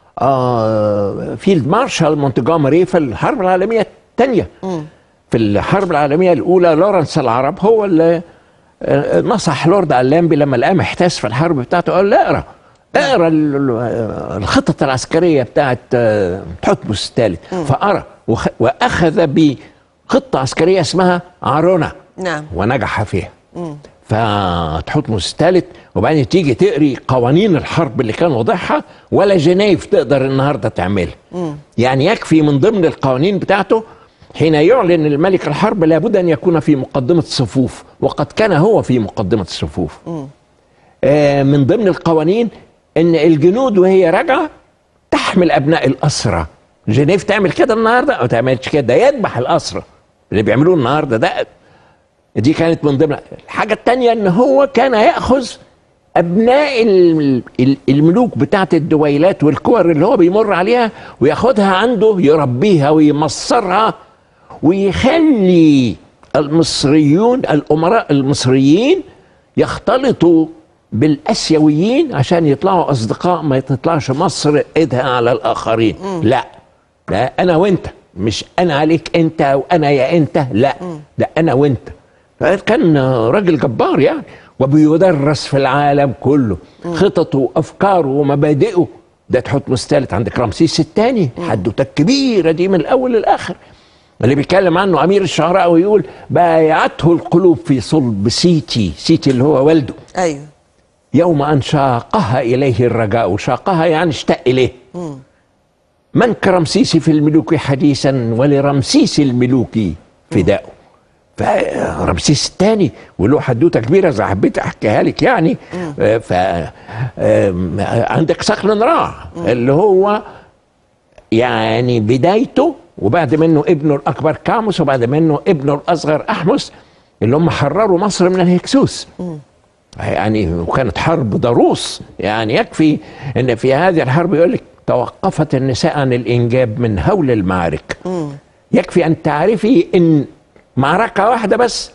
آه فيلد مارشال مونتجومري في الحرب العالميه الثانيه في الحرب العالميه الاولى لورنس العرب هو اللي آه، نصح لورد ألامبي لما لقاه محتاس في الحرب بتاعته قال له اقرا اقرا ال- ال- الخطط العسكريه بتاعت آه، تحتمس الثالث فقرا وخ- واخذ خطه عسكريه اسمها عارونا نعم ونجح فيها فتحتمس الثالث وبعدين تيجي تقري قوانين الحرب اللي كان وضعها ولا جنيف تقدر النهارده تعملها يعني يكفي من ضمن القوانين بتاعته حين يعلن الملك الحرب لابد ان يكون في مقدمه الصفوف وقد كان هو في مقدمه الصفوف آه من ضمن القوانين ان الجنود وهي راجعه تحمل ابناء الاسرى جنيف تعمل كده النهارده او تعملش كده ده يذبح الاسرى اللي بيعملوه النهارده ده دي كانت من ضمن الحاجة التانية ان هو كان يأخذ ابناء ال- ال- الملوك بتاعت الدويلات والكور اللي هو بيمر عليها وياخدها عنده يربيها ويمصرها ويخلي المصريون الامراء المصريين يختلطوا بالاسيويين عشان يطلعوا اصدقاء ما تطلعش مصر ايدها على الاخرين لا ده انا وانت مش انا عليك انت وانا يا انت لا ده انا وانت كان راجل جبار يعني وبيدرس في العالم كله خططه وافكاره ومبادئه ده تحتمس الثالث عندك رمسيس الثاني حدوته الكبيره دي من الاول للاخر اللي بيتكلم عنه امير الشعراء ويقول بايعته القلوب في صلب سيتي سيتي اللي هو والده ايوه يوم ان شاقها اليه الرجاء شاقها يعني اشتاق اليه من كرمسيس في الملوك حديثا ولرمسيس الملوك فداء فرمسيس الثاني وله حدوته كبيره اذا حبيت احكيها لك يعني آه، ف آم، عندك صقل نراع اللي هو يعني بدايته وبعد منه ابنه الاكبر كاموس وبعد منه ابنه الاصغر احمس اللي هم حرروا مصر من الهكسوس يعني وكانت حرب ضروس يعني يكفي ان في هذه الحرب يقول لك توقفت النساء عن الانجاب من هول المعارك يكفي ان تعرفي ان معركه واحده بس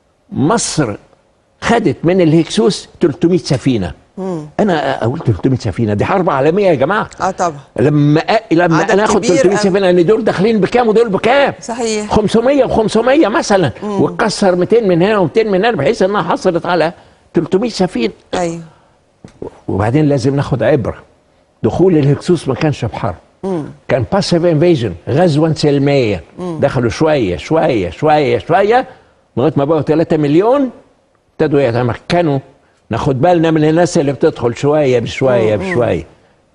مصر خدت من الهكسوس 300 سفينه انا اقول 300 سفينه دي حرب عالميه يا جماعه اه طبعا لما أ... لما عدد انا اخد كبير 300 أوي. سفينه ان دول داخلين بكام ودول بكام صحيح 500 و500 مثلا وتكسر 200 من هنا و200 من هنا بحيث انها حصلت على 300 سفينه ايوه وبعدين لازم ناخد عبره دخول الهكسوس ما كانش بحرب كان باسيف انفيجن غزوا سلميه دخلوا شويه شويه شويه شويه لغايه ما بقوا 3 مليون ابتدوا يتمكنوا ناخد بالنا من الناس اللي بتدخل شويه بشويه بشويه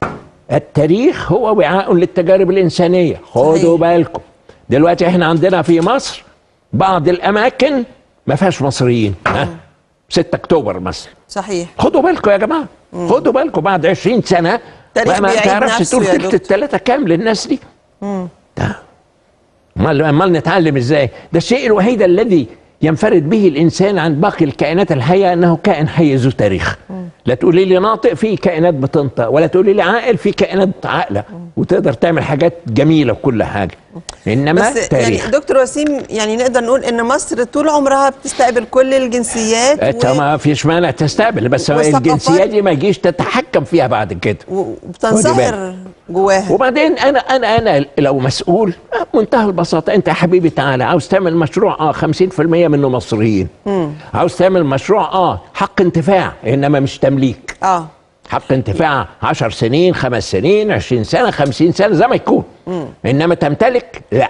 التاريخ هو وعاء للتجارب الانسانيه خدوا صحيح. بالكم دلوقتي احنا عندنا في مصر بعض الاماكن ما فيهاش مصريين ها 6 اكتوبر مثلا صحيح خدوا بالكم يا جماعه خدوا بالكم بعد 20 سنه التاريخ ما, ما بيعيد تعرفش نفسه تقول يا تلت دكتور. التلاته كام للناس دي ده امال امال نتعلم ازاي ده الشيء الوحيد الذي ينفرد به الانسان عن باقي الكائنات الحيه انه كائن حي ذو تاريخ لا تقولي لي ناطق في كائنات بتنطق ولا تقولي لي عاقل في كائنات عاقله وتقدر تعمل حاجات جميله وكل حاجه انما بس تاريخ يعني دكتور وسيم يعني نقدر نقول ان مصر طول عمرها بتستقبل كل الجنسيات انت ما فيش مانع تستقبل بس والثقافات- الجنسيات دي ما يجيش تتحكم فيها بعد كده و- وبتنصهر جواها وبعدين انا انا انا لو مسؤول منتهى البساطه انت يا حبيبي تعالى عاوز تعمل مشروع اه 50% منه مصريين عاوز تعمل مشروع اه حق انتفاع انما مش تمليك اه حق انتفاع 10 سنين خمس سنين 20 سنه 50 سنه زي ما يكون انما تمتلك لا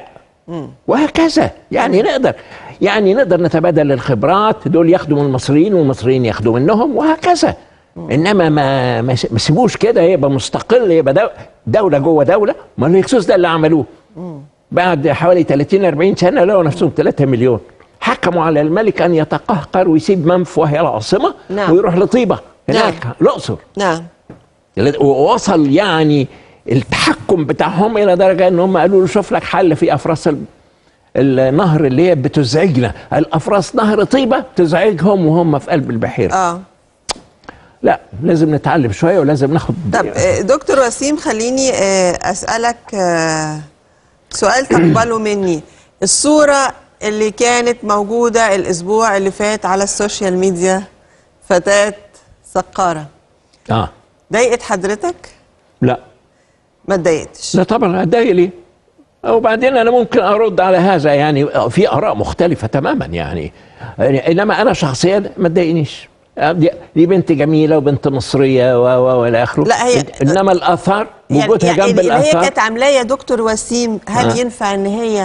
وهكذا يعني نقدر يعني نقدر نتبادل الخبرات دول ياخدوا من المصريين والمصريين ياخدوا منهم وهكذا انما ما ما س- ما سيبوش كده يبقى مستقل يبقى دو- دوله جوه دوله ما الهكسوس ده اللي عملوه بعد حوالي 30 40 سنه لقوا نفسهم 3 مليون حكموا على الملك ان يتقهقر ويسيب منف وهي العاصمه نعم. ويروح لطيبه هناك الاقصر نعم ووصل يعني التحكم بتاعهم الى درجه ان هم قالوا له شوف لك حل في افراس ال- النهر اللي هي بتزعجنا الافراس نهر طيبه تزعجهم وهم في قلب البحيره اه لا لازم نتعلم شويه ولازم ناخد طب آه، دكتور وسيم خليني آه، اسالك آه، سؤال تقبله مني الصوره اللي كانت موجوده الاسبوع اللي فات على السوشيال ميديا فتاه سقاره اه ضايقت حضرتك لا ما اتضايقتش لا طبعا اتضايق ليه وبعدين انا ممكن ارد على هذا يعني في اراء مختلفه تماما يعني انما انا شخصيا ما تضايقنيش دي, دي بنت جميله وبنت مصريه و و والى اخره لا، هي- انما الاثار وجودها يعني جنب اللي هي الاثار كانت عاملاه يا دكتور وسيم هل آه. ينفع ان هي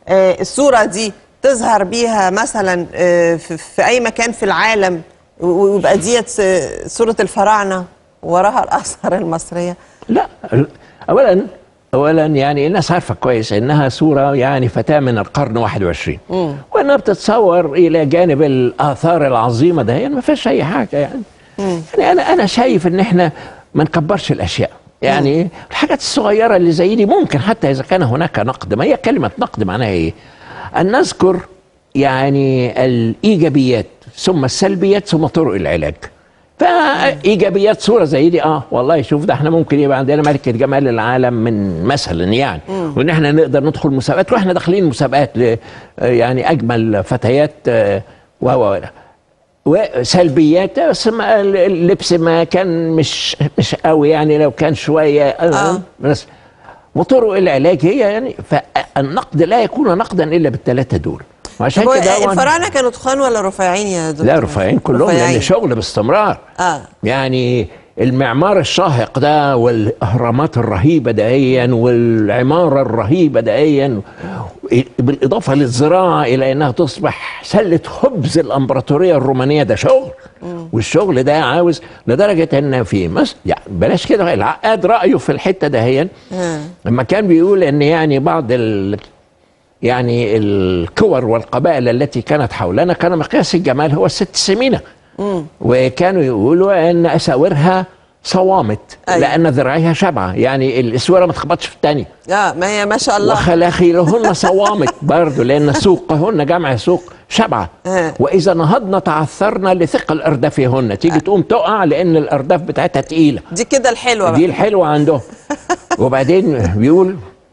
آه، الصوره دي تظهر بيها مثلا آه، في في اي مكان في العالم و- ويبقى ديت آه، صوره الفراعنه وراها الاثار المصريه لا اولا اولا يعني الناس عارفه كويس انها صوره يعني فتاه من القرن 21 وانها بتتصور الى جانب الاثار العظيمه ده يعني ما فيش اي حاجه يعني يعني انا انا شايف ان احنا ما نكبرش الاشياء يعني الحاجات الصغيره اللي زي دي ممكن حتى اذا كان هناك نقد ما هي كلمه نقد معناها ايه؟ ان نذكر يعني الايجابيات ثم السلبيات ثم طرق العلاج فايجابيات صوره زي دي اه والله شوف ده احنا ممكن يبقى عندنا ملكه جمال العالم من مثلا يعني وان احنا نقدر ندخل مسابقات واحنا داخلين مسابقات ل يعني اجمل فتيات آه، و و وسلبيات بس ما اللبس ما كان مش مش قوي يعني لو كان شويه آه. بس وطرق العلاج هي يعني فالنقد لا يكون نقدا الا بالثلاثه دول وعشان طب هو كده هو- الفراعنه كانوا تخان ولا رفيعين يا دكتور لا رفيعين كلهم لان رفيعين. شغل باستمرار اه يعني المعمار الشاهق ده والاهرامات الرهيبه دهيا والعماره الرهيبه دهيا بالاضافه للزراعه الى انها تصبح سله خبز الامبراطوريه الرومانيه ده شغل والشغل ده عاوز لدرجه ان في مصر يعني بلاش كده العقاد رايه في الحته دهيا آه. لما كان بيقول ان يعني بعض ال يعني الكور والقبائل التي كانت حولنا كان مقياس الجمال هو الست سمينه وكانوا يقولوا ان اساورها صوامت أيوة. لان ذراعيها شبعه يعني الاسوره ما تخبطش في الثانيه اه ما هي ما شاء الله وخلاخيلهن صوامت برضه لان سوقهن جمع سوق شبعه آه. واذا نهضن تعثرن لثقل اردافهن تيجي تقوم تقع لان الارداف بتاعتها تقيله دي كده الحلوه دي بقى الحلوة عندهم وبعدين بيقول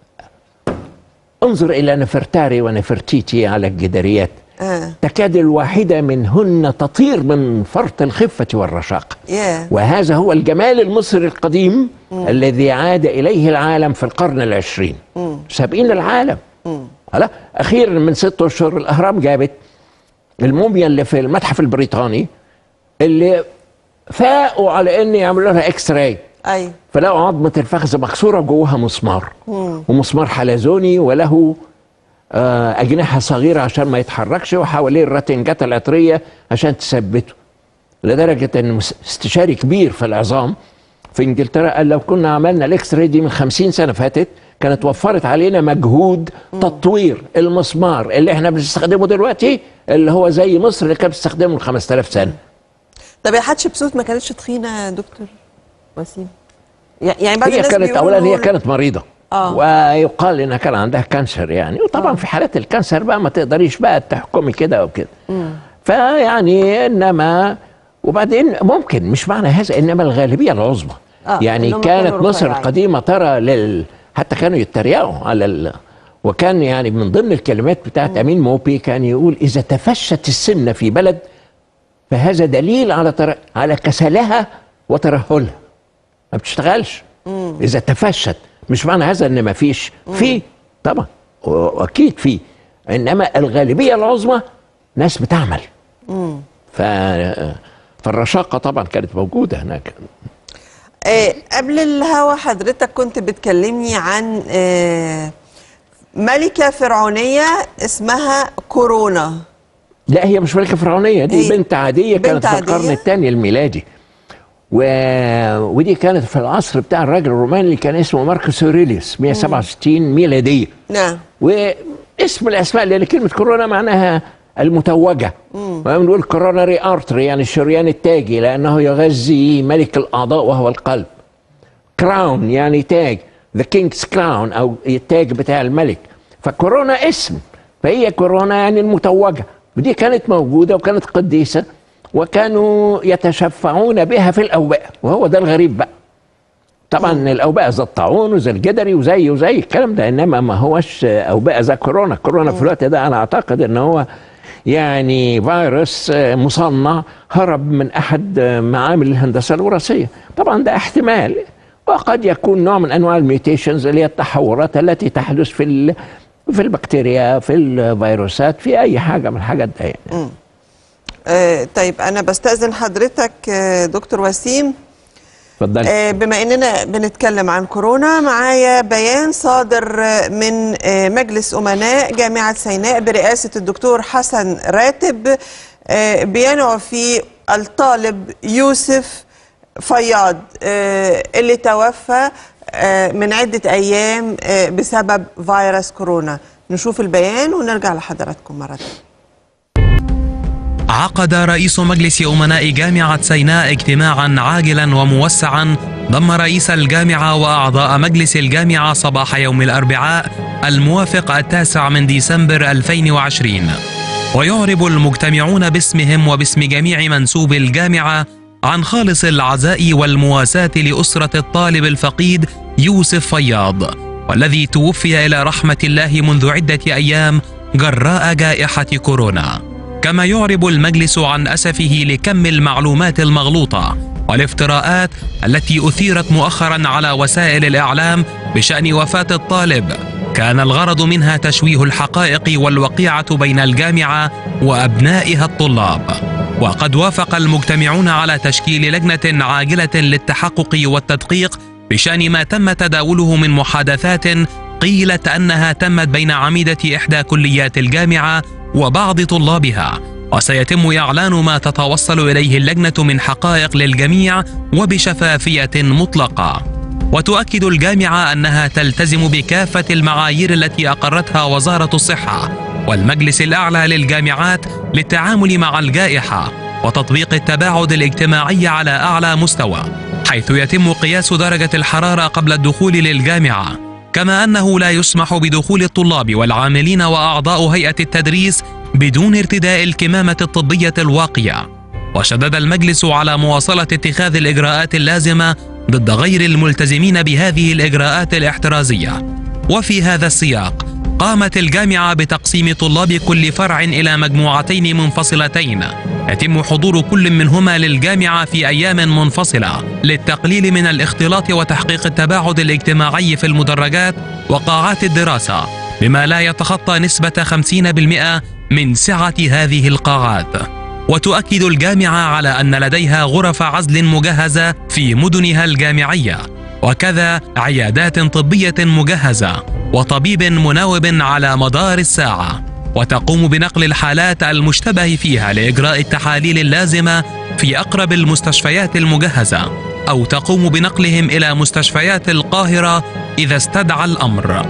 انظر إلى نفرتاري ونفرتيتي على الجداريات اه تكاد الواحدة منهن تطير من فرط الخفة والرشاقة ياه وهذا هو الجمال المصري القديم الذي عاد إليه العالم في القرن العشرين سابقين العالم هلا أخيرا من ست أشهر الأهرام جابت الموميا اللي في المتحف البريطاني اللي فاقوا على ان يعملوا لها اكس راي ايوه فلقوا عظمه الفخذ مكسوره جواها مسمار ومسمار حلزوني وله آه، اجنحه صغيره عشان ما يتحركش وحواليه الراتنجات العطريه عشان تثبته لدرجه ان مس- استشاري كبير في العظام في انجلترا قال لو كنا عملنا الاكس راي دي من 50 سنه فاتت كانت وفرت علينا مجهود تطوير المسمار اللي احنا بنستخدمه دلوقتي اللي هو زي مصر اللي كانت بتستخدمه من 5000 سنه طب يا حتشبسوت ما كانتش تخينه يا دكتور وسيم يع- يعني بعض هي الناس كانت بيقولوا اولا هي إنه- كانت مريضه آه. ويقال انها كان عندها كانسر يعني وطبعا في حالات الكانسر بقى ما تقدريش بقى تحكمي كده او كده فيعني انما وبعدين ممكن مش معنى هذا انما الغالبيه العظمى آه، يعني إنهم كانت كانوا مصر رفيعين. القديمه ترى لل حتى كانوا يتريقوا على ال... وكان يعني من ضمن الكلمات بتاعت امين موبي كان يقول اذا تفشت السمنه في بلد فهذا دليل على تر... على كسلها وترهلها ما بتشتغلش اذا تفشت مش معنى هذا ان ما فيش في طبعا واكيد في انما الغالبيه العظمى ناس بتعمل ف فالرشاقه طبعا كانت موجوده هناك آه قبل الهوا حضرتك كنت بتكلمني عن آه ملكه فرعونيه اسمها كورونا لا هي مش ملكه فرعونيه دي هي بنت عاديه بنت كانت في القرن عادية؟ الثاني الميلادي و... ودي كانت في العصر بتاع الراجل الروماني اللي كان اسمه ماركوس اوريليوس 167 ميلاديه نعم واسم الاسماء لان كلمه كورونا معناها المتوجه بنقول كوروناري ارتري يعني الشريان التاجي لانه يغذي ملك الاعضاء وهو القلب كراون يعني تاج ذا كينجز كراون او التاج بتاع الملك فكورونا اسم فهي كورونا يعني المتوجه ودي كانت موجوده وكانت قديسه وكانوا يتشفعون بها في الاوبئه وهو ده الغريب بقى طبعا الاوبئه زي الطاعون وزي الجدري وزي وزي الكلام ده انما ما هوش اوبئه زي كورونا كورونا في الوقت ده انا اعتقد ان هو يعني فيروس مصنع هرب من احد معامل الهندسه الوراثيه طبعا ده احتمال وقد يكون نوع من انواع الميوتيشنز اللي هي التحورات التي تحدث في ال- في البكتيريا في الفيروسات في اي حاجه من الحاجات دي يعني. آه طيب انا بستاذن حضرتك آه دكتور وسيم اتفضلي آه، بما اننا بنتكلم عن كورونا معايا بيان صادر آه، من آه، مجلس امناء جامعه سيناء برئاسه الدكتور حسن راتب آه، بينعوا فيه الطالب يوسف فياض آه، اللي توفى آه، من عده ايام آه، بسبب فيروس كورونا نشوف البيان ونرجع لحضراتكم مره تانية عقد رئيس مجلس أمناء جامعة سيناء اجتماعا عاجلا وموسعا ضم رئيس الجامعة وأعضاء مجلس الجامعة صباح يوم الأربعاء الموافق التاسع من ديسمبر 2020 ويعرب المجتمعون باسمهم وباسم جميع منسوب الجامعة عن خالص العزاء والمواساة لأسرة الطالب الفقيد يوسف فياض والذي توفي إلى رحمة الله منذ عدة أيام جراء جائحة كورونا كما يعرب المجلس عن اسفه لكم المعلومات المغلوطه والافتراءات التي اثيرت مؤخرا على وسائل الاعلام بشان وفاه الطالب كان الغرض منها تشويه الحقائق والوقيعه بين الجامعه وابنائها الطلاب وقد وافق المجتمعون على تشكيل لجنه عاجله للتحقق والتدقيق بشان ما تم تداوله من محادثات قيلت انها تمت بين عميده احدى كليات الجامعه وبعض طلابها وسيتم اعلان ما تتوصل اليه اللجنه من حقائق للجميع وبشفافيه مطلقه وتؤكد الجامعه انها تلتزم بكافه المعايير التي اقرتها وزاره الصحه والمجلس الاعلى للجامعات للتعامل مع الجائحه وتطبيق التباعد الاجتماعي على اعلى مستوى حيث يتم قياس درجه الحراره قبل الدخول للجامعه كما انه لا يسمح بدخول الطلاب والعاملين واعضاء هيئه التدريس بدون ارتداء الكمامه الطبيه الواقيه وشدد المجلس على مواصله اتخاذ الاجراءات اللازمه ضد غير الملتزمين بهذه الاجراءات الاحترازيه وفي هذا السياق قامت الجامعه بتقسيم طلاب كل فرع الى مجموعتين منفصلتين يتم حضور كل منهما للجامعه في ايام منفصله للتقليل من الاختلاط وتحقيق التباعد الاجتماعي في المدرجات وقاعات الدراسه بما لا يتخطى نسبه 50% من سعه هذه القاعات وتؤكد الجامعه على ان لديها غرف عزل مجهزه في مدنها الجامعيه وكذا عيادات طبيه مجهزه وطبيب مناوب على مدار الساعه وتقوم بنقل الحالات المشتبه فيها لاجراء التحاليل اللازمه في اقرب المستشفيات المجهزه او تقوم بنقلهم الى مستشفيات القاهره اذا استدعى الامر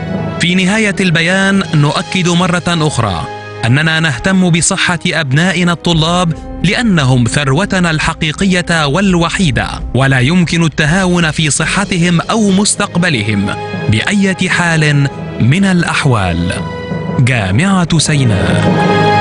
في نهايه البيان نؤكد مره اخرى اننا نهتم بصحه ابنائنا الطلاب لانهم ثروتنا الحقيقيه والوحيده ولا يمكن التهاون في صحتهم او مستقبلهم بايه حال من الاحوال جامعه سيناء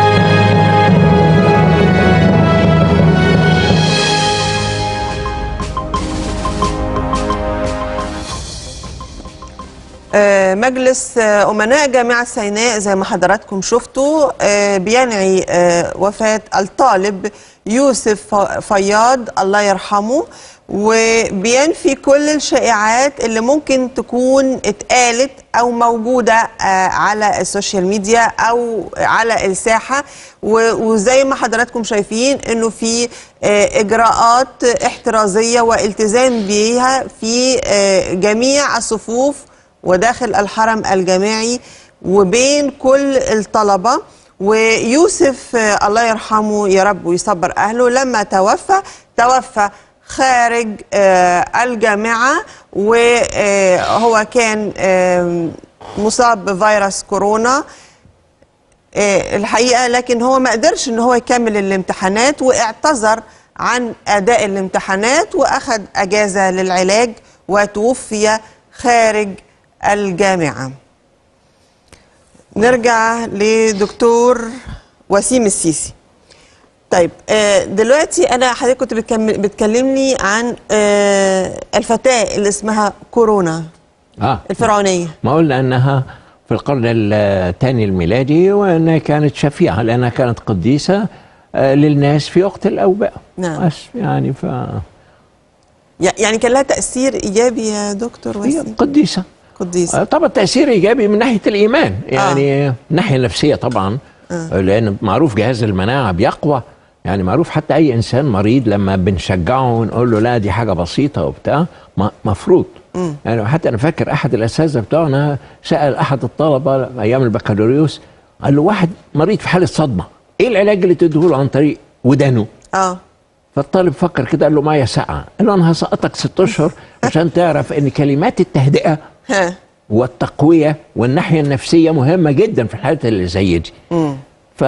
آه، مجلس آه، أمناء جامعة سيناء زي ما حضراتكم شفتوا آه، بينعي آه، وفاة الطالب يوسف ف- فياض الله يرحمه وبينفي كل الشائعات اللي ممكن تكون اتقالت أو موجودة آه، على السوشيال ميديا أو على الساحة و- وزي ما حضراتكم شايفين إنه في آه، إجراءات احترازية والتزام بيها في آه، جميع الصفوف وداخل الحرم الجامعي وبين كل الطلبة ويوسف آه، الله يرحمه يا رب ويصبر أهله لما توفى توفى خارج آه، الجامعة وهو كان آم، مصاب بفيروس كورونا آه، الحقيقه لكن هو ما قدرش ان هو يكمل الامتحانات واعتذر عن اداء الامتحانات واخذ اجازه للعلاج وتوفي خارج الجامعه. نرجع لدكتور وسيم السيسي. طيب آه، دلوقتي انا حضرتك كنت بتكمل- بتكلمني عن آه، الفتاه اللي اسمها كورونا اه الفرعونيه. ما قلنا انها في القرن الثاني الميلادي وانها كانت شفيعه لانها كانت قديسه آه، للناس في وقت الاوبئه نعم. بس يعني ف يع- يعني كان لها تاثير ايجابي يا دكتور هي وسيم؟ قديسه قديسه. آه، طبعا تاثير ايجابي من ناحيه الايمان يعني من الناحيه النفسيه طبعا آه. لان معروف جهاز المناعه بيقوى يعني معروف حتى اي انسان مريض لما بنشجعه ونقول له لا دي حاجه بسيطه وبتاع ما- مفروض يعني حتى انا فاكر احد الاساتذه بتوعنا سال احد الطلبه ايام البكالوريوس قال له واحد مريض في حاله صدمه ايه العلاج اللي تديه له عن طريق ودانه اه فالطالب فكر كده قال له معايا ساعه قال له انا هسقطك ست اشهر عشان تعرف ان كلمات التهدئه ها والتقويه والناحيه النفسيه مهمه جدا في الحالات اللي زي دي ف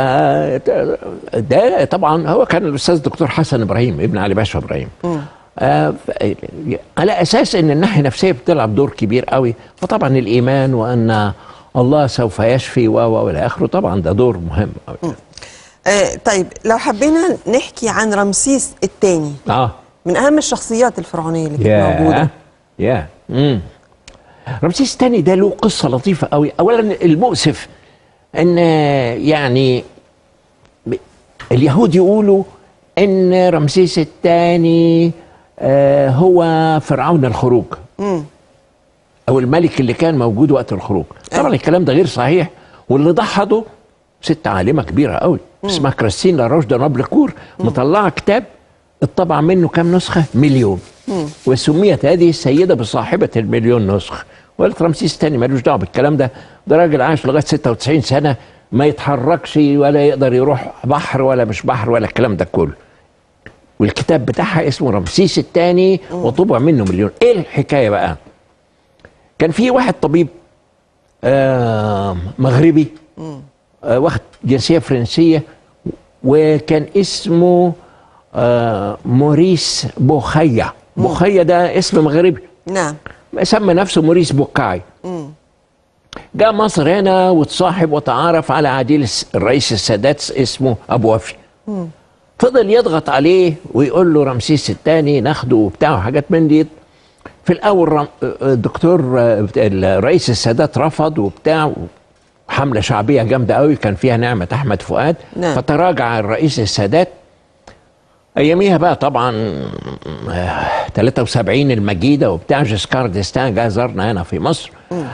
ده طبعا هو كان الاستاذ الدكتور حسن ابراهيم ابن علي باشا ابراهيم آه ف- على اساس ان الناحيه النفسيه بتلعب دور كبير قوي فطبعا الايمان وان الله سوف يشفي و و والى اخره طبعا ده دور مهم قوي آه طيب لو حبينا نحكي عن رمسيس الثاني اه من اهم الشخصيات الفرعونيه اللي كانت موجوده يا يا امم رمسيس الثاني ده له قصه لطيفه قوي اولا المؤسف ان يعني ب- اليهود يقولوا ان رمسيس الثاني آه هو فرعون الخروج او الملك اللي كان موجود وقت الخروج طبعا الكلام ده غير صحيح واللي ضحضه ست عالمه كبيره قوي اسمها كريستين لاروش de نابلكور مطلعه كتاب اتطبع منه كام نسخه مليون وسميت هذه السيده بصاحبه المليون نسخه وقالت رمسيس الثاني ملوش دعوه بالكلام ده ده راجل عاش لغايه 96 سنه ما يتحركش ولا يقدر يروح بحر ولا مش بحر ولا الكلام ده كله والكتاب بتاعها اسمه رمسيس الثاني وطبع منه مليون ايه الحكايه بقى كان في واحد طبيب آه مغربي آه واخد جنسيه فرنسيه وكان اسمه آه موريس بوخيا بوخيا ده اسم مغربي نعم سمى نفسه موريس بوكاي جاء مصر هنا وتصاحب وتعارف على عديل الس- الرئيس السادات اسمه ابو وفي فضل يضغط عليه ويقول له رمسيس الثاني ناخده وبتاع وحاجات من دي في الاول رم- الدكتور آه، الرئيس السادات رفض وبتاع حمله شعبيه جامده قوي كان فيها نعمه احمد فؤاد نعم. فتراجع الرئيس السادات اياميها بقى طبعا آه، 73 المجيده وبتاع جسكار ديستان جه زارنا هنا في مصر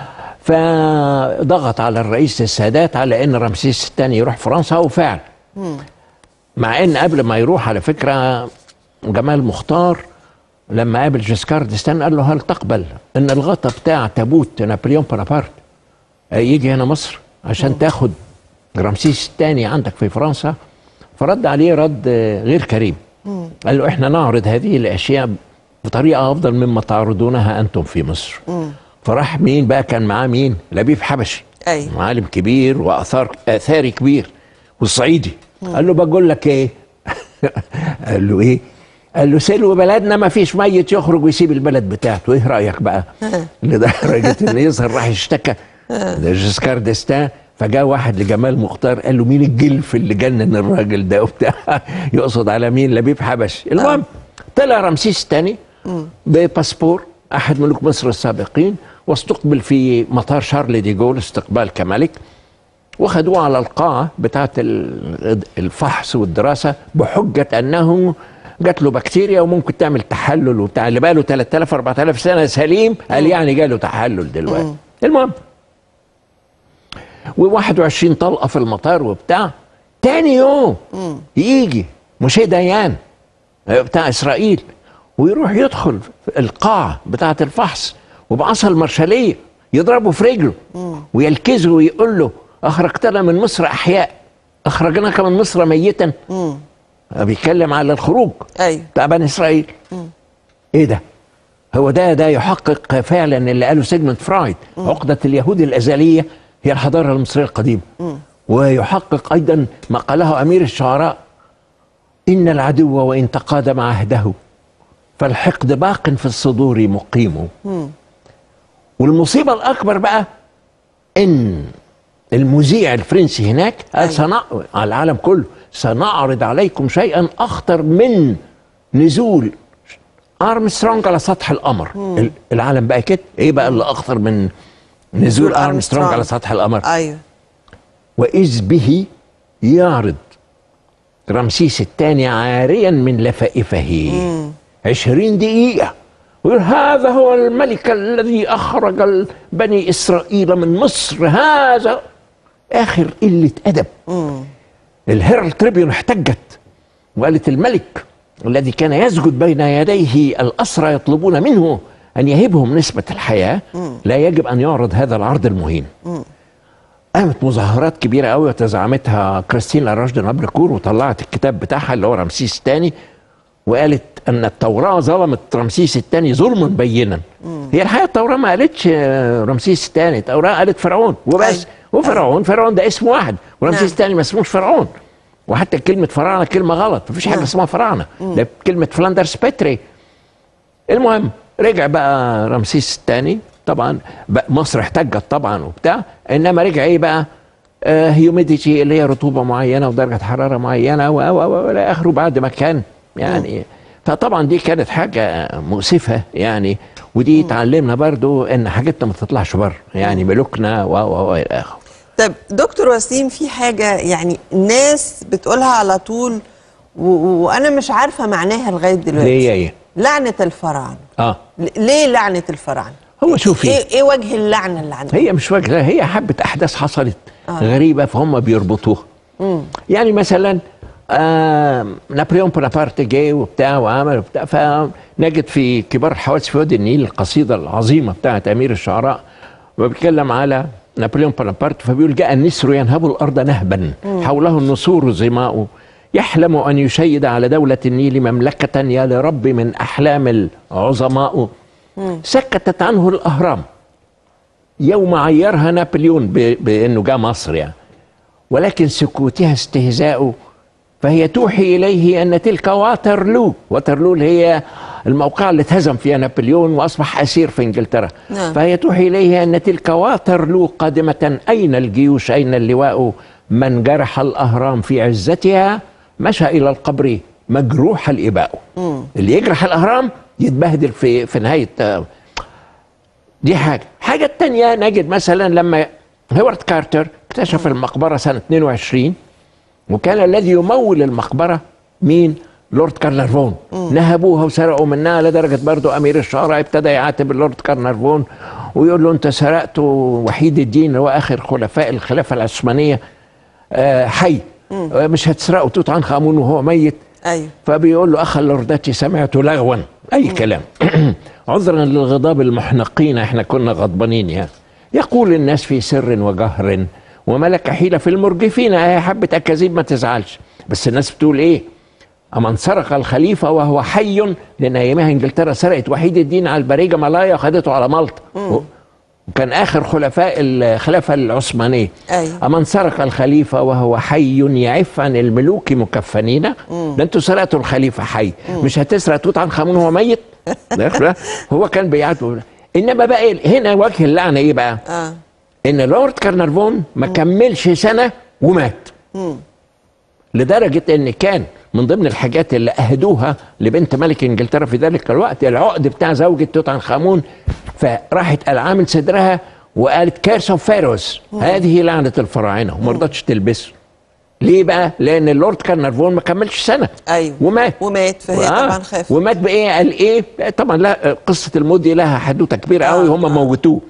فضغط على الرئيس السادات على ان رمسيس الثاني يروح فرنسا وفعل مع ان قبل ما يروح على فكره جمال مختار لما قابل جسكار ديستان قال له هل تقبل ان الغطا بتاع تابوت نابليون بونابرت يجي هنا مصر عشان تاخد رمسيس الثاني عندك في فرنسا فرد عليه رد آه، غير كريم قال له احنا نعرض هذه الاشياء بطريقه افضل مما تعرضونها انتم في مصر فراح مين بقى كان معاه مين لبيب حبشي أيوة. عالم كبير واثار اثاري كبير والصعيدي قال له بقول لك ايه قال له ايه قال له سلو بلدنا ما فيش ميت يخرج ويسيب البلد بتاعته ايه رايك بقى لدرجه ان يظهر راح يشتكى ده جسكار ديستان فجاء واحد لجمال مختار قال له مين الجلف اللي جنن الراجل ده وبتاع يقصد على مين لبيب حبشي المهم طلع رمسيس الثاني بباسبور احد ملوك مصر السابقين واستقبل في مطار شارل دي جول استقبال كملك وخدوه على القاعة بتاعة ال- الفحص والدراسة بحجة أنه جات له بكتيريا وممكن تعمل تحلل وبتاع اللي بقى له 3000 4000 سنة سليم قال يعني جاله تحلل دلوقتي المهم و21 طلقة في المطار وبتاع تاني يوم يجي مشي ديان بتاع إسرائيل ويروح يدخل في القاعة بتاعة الفحص وبعصا المرشالية يضربه في رجله ويلكزه ويقول له أخرجتنا من مصر أحياء أخرجناك من مصر ميتا بيتكلم على الخروج ايوه بتاع بني إسرائيل إيه ده؟ هو ده ده يحقق فعلا اللي قاله سيجموند فرايد عقدة اليهود الأزلية هي الحضارة المصرية القديمة ويحقق أيضا ما قاله أمير الشعراء إن العدو وإن تقادم عهده فالحقد باق في الصدور مقيم والمصيبة الأكبر بقى إن المذيع الفرنسي هناك قال سنع... على العالم كله سنعرض عليكم شيئا أخطر من نزول أرمسترونج على سطح القمر ال- العالم بقى كده إيه بقى اللي أخطر من نزول أرمسترونج على سطح القمر ايوه وإذ به يعرض رمسيس الثاني عاريا من لفائفه عشرين دقيقة ويقول هذا هو الملك الذي أخرج ال- بني إسرائيل من مصر هذا آخر قلة أدب الهيرالد تريبيون احتجت وقالت الملك الذي كان يسجد بين يديه الأسرى يطلبون منه أن يهبهم نسبة الحياة لا يجب أن يعرض هذا العرض المهين قامت مظاهرات كبيرة قوي وتزعمتها كريستينا راشد نابلكور وطلعت الكتاب بتاعها اللي هو رمسيس الثاني وقالت أن التوراة ظلمت رمسيس الثاني ظلما بينا هي الحقيقة التوراة ما قالتش آه، رمسيس الثاني التوراة قالت فرعون وبس أيوة. وفرعون فرعون ده اسم واحد ورمسيس نعم. الثاني ما اسموش فرعون وحتى كلمة فراعنة كلمة غلط مفيش حاجة نعم. اسمها فراعنة ده كلمة فلاندرز بيتري المهم رجع بقى رمسيس الثاني طبعا بقى مصر احتجت طبعا وبتاع انما رجع ايه بقى آه هيوميديتي اللي هي رطوبه معينه ودرجه حراره معينه و و و الى اخره بعد ما كان يعني فطبعا دي كانت حاجه مؤسفه يعني ودي تعلمنا برضو ان حاجتنا ما تطلعش بره يعني ملوكنا و و و الى اخره طب دكتور وسيم في حاجة يعني الناس بتقولها على طول و- و- وأنا مش عارفة معناها لغاية دلوقتي هي ايه لعنة الفراعنة اه ل- ليه لعنة الفراعنة؟ هو شوفي ايه ايه وجه اللعنة اللي عندهم؟ هي مش وجه هي حبة أحداث حصلت آه. آه. غريبة فهم بيربطوها مم. يعني مثلا آه نابليون بونابرت جه وبتاع وعمل وبتاع فنجد في كبار الحوادث في وادي النيل القصيدة العظيمة بتاعت أمير الشعراء وبيتكلم على نابليون بونابرت فبيقول جاء النسر ينهب الأرض نهبا حوله النسور زماء يحلم أن يشيد على دولة النيل مملكة يا لرب من أحلام العظماء سكتت عنه الأهرام يوم عيرها نابليون ب- بانه جاء مصر يعني ولكن سكوتها استهزاء فهي توحي اليه ان تلك واترلو واترلو اللي هي الموقع اللي اتهزم فيها نابليون واصبح اسير في انجلترا نعم. فهي توحي اليه ان تلك واترلو قادمه اين الجيوش اين اللواء من جرح الاهرام في عزتها مشى الى القبر مجروح الاباء اللي يجرح الاهرام يتبهدل في في نهايه آه، دي حاجة حاجة التانية نجد مثلا لما هوارد كارتر اكتشف المقبرة سنة 22 وكان الذي يمول المقبرة مين؟ لورد كارنرفون نهبوها وسرقوا منها لدرجة برضو أمير الشعراء ابتدى يعاتب اللورد كارنرفون ويقول له أنت سرقت وحيد الدين اللي هو آخر خلفاء الخلافة العثمانية آه، حي آه، مش هتسرقوا توت عنخ آمون وهو ميت ايوه فبيقول له اخا لوردتي سمعت لغوا اي كلام عذرا للغضاب المحنقين احنا كنا غضبانين يعني يقول الناس في سر وجهر وملك حيلة في المرجفين اهي حبة اكاذيب ما تزعلش بس الناس بتقول ايه أمن سرق الخليفة وهو حي لأن أيامها إنجلترا سرقت وحيد الدين على البريجة ملايا وخدته على مالطا و- وكان آخر خلفاء الخلافة العثمانية أيوة. أمن سرق الخليفة وهو حي يعف عن الملوك مكفنين ده انتوا سرقتوا الخليفة حي مش هتسرق توت عنخ آمون وهو ميت ده- هو كان بيعاتبه انما بقى هنا وجه اللعنه ايه بقى؟ اه ان لورد كارنرفون ما كملش سنه ومات لدرجه ان كان من ضمن الحاجات اللي اهدوها لبنت ملك انجلترا في ذلك الوقت العقد بتاع زوجة توت عنخ امون فراحت العامل صدرها وقالت كيرس اوف فيروز هذه لعنه الفراعنه وما رضتش تلبسه ليه بقى؟ لان اللورد كارنرفون ما كملش سنه ايوه ومات ومات فهي آه، طبعا خافت ومات بايه قال ايه طبعا لا قصه الموت دي لها حدوته كبيره آه، قوي هم آه. موتوه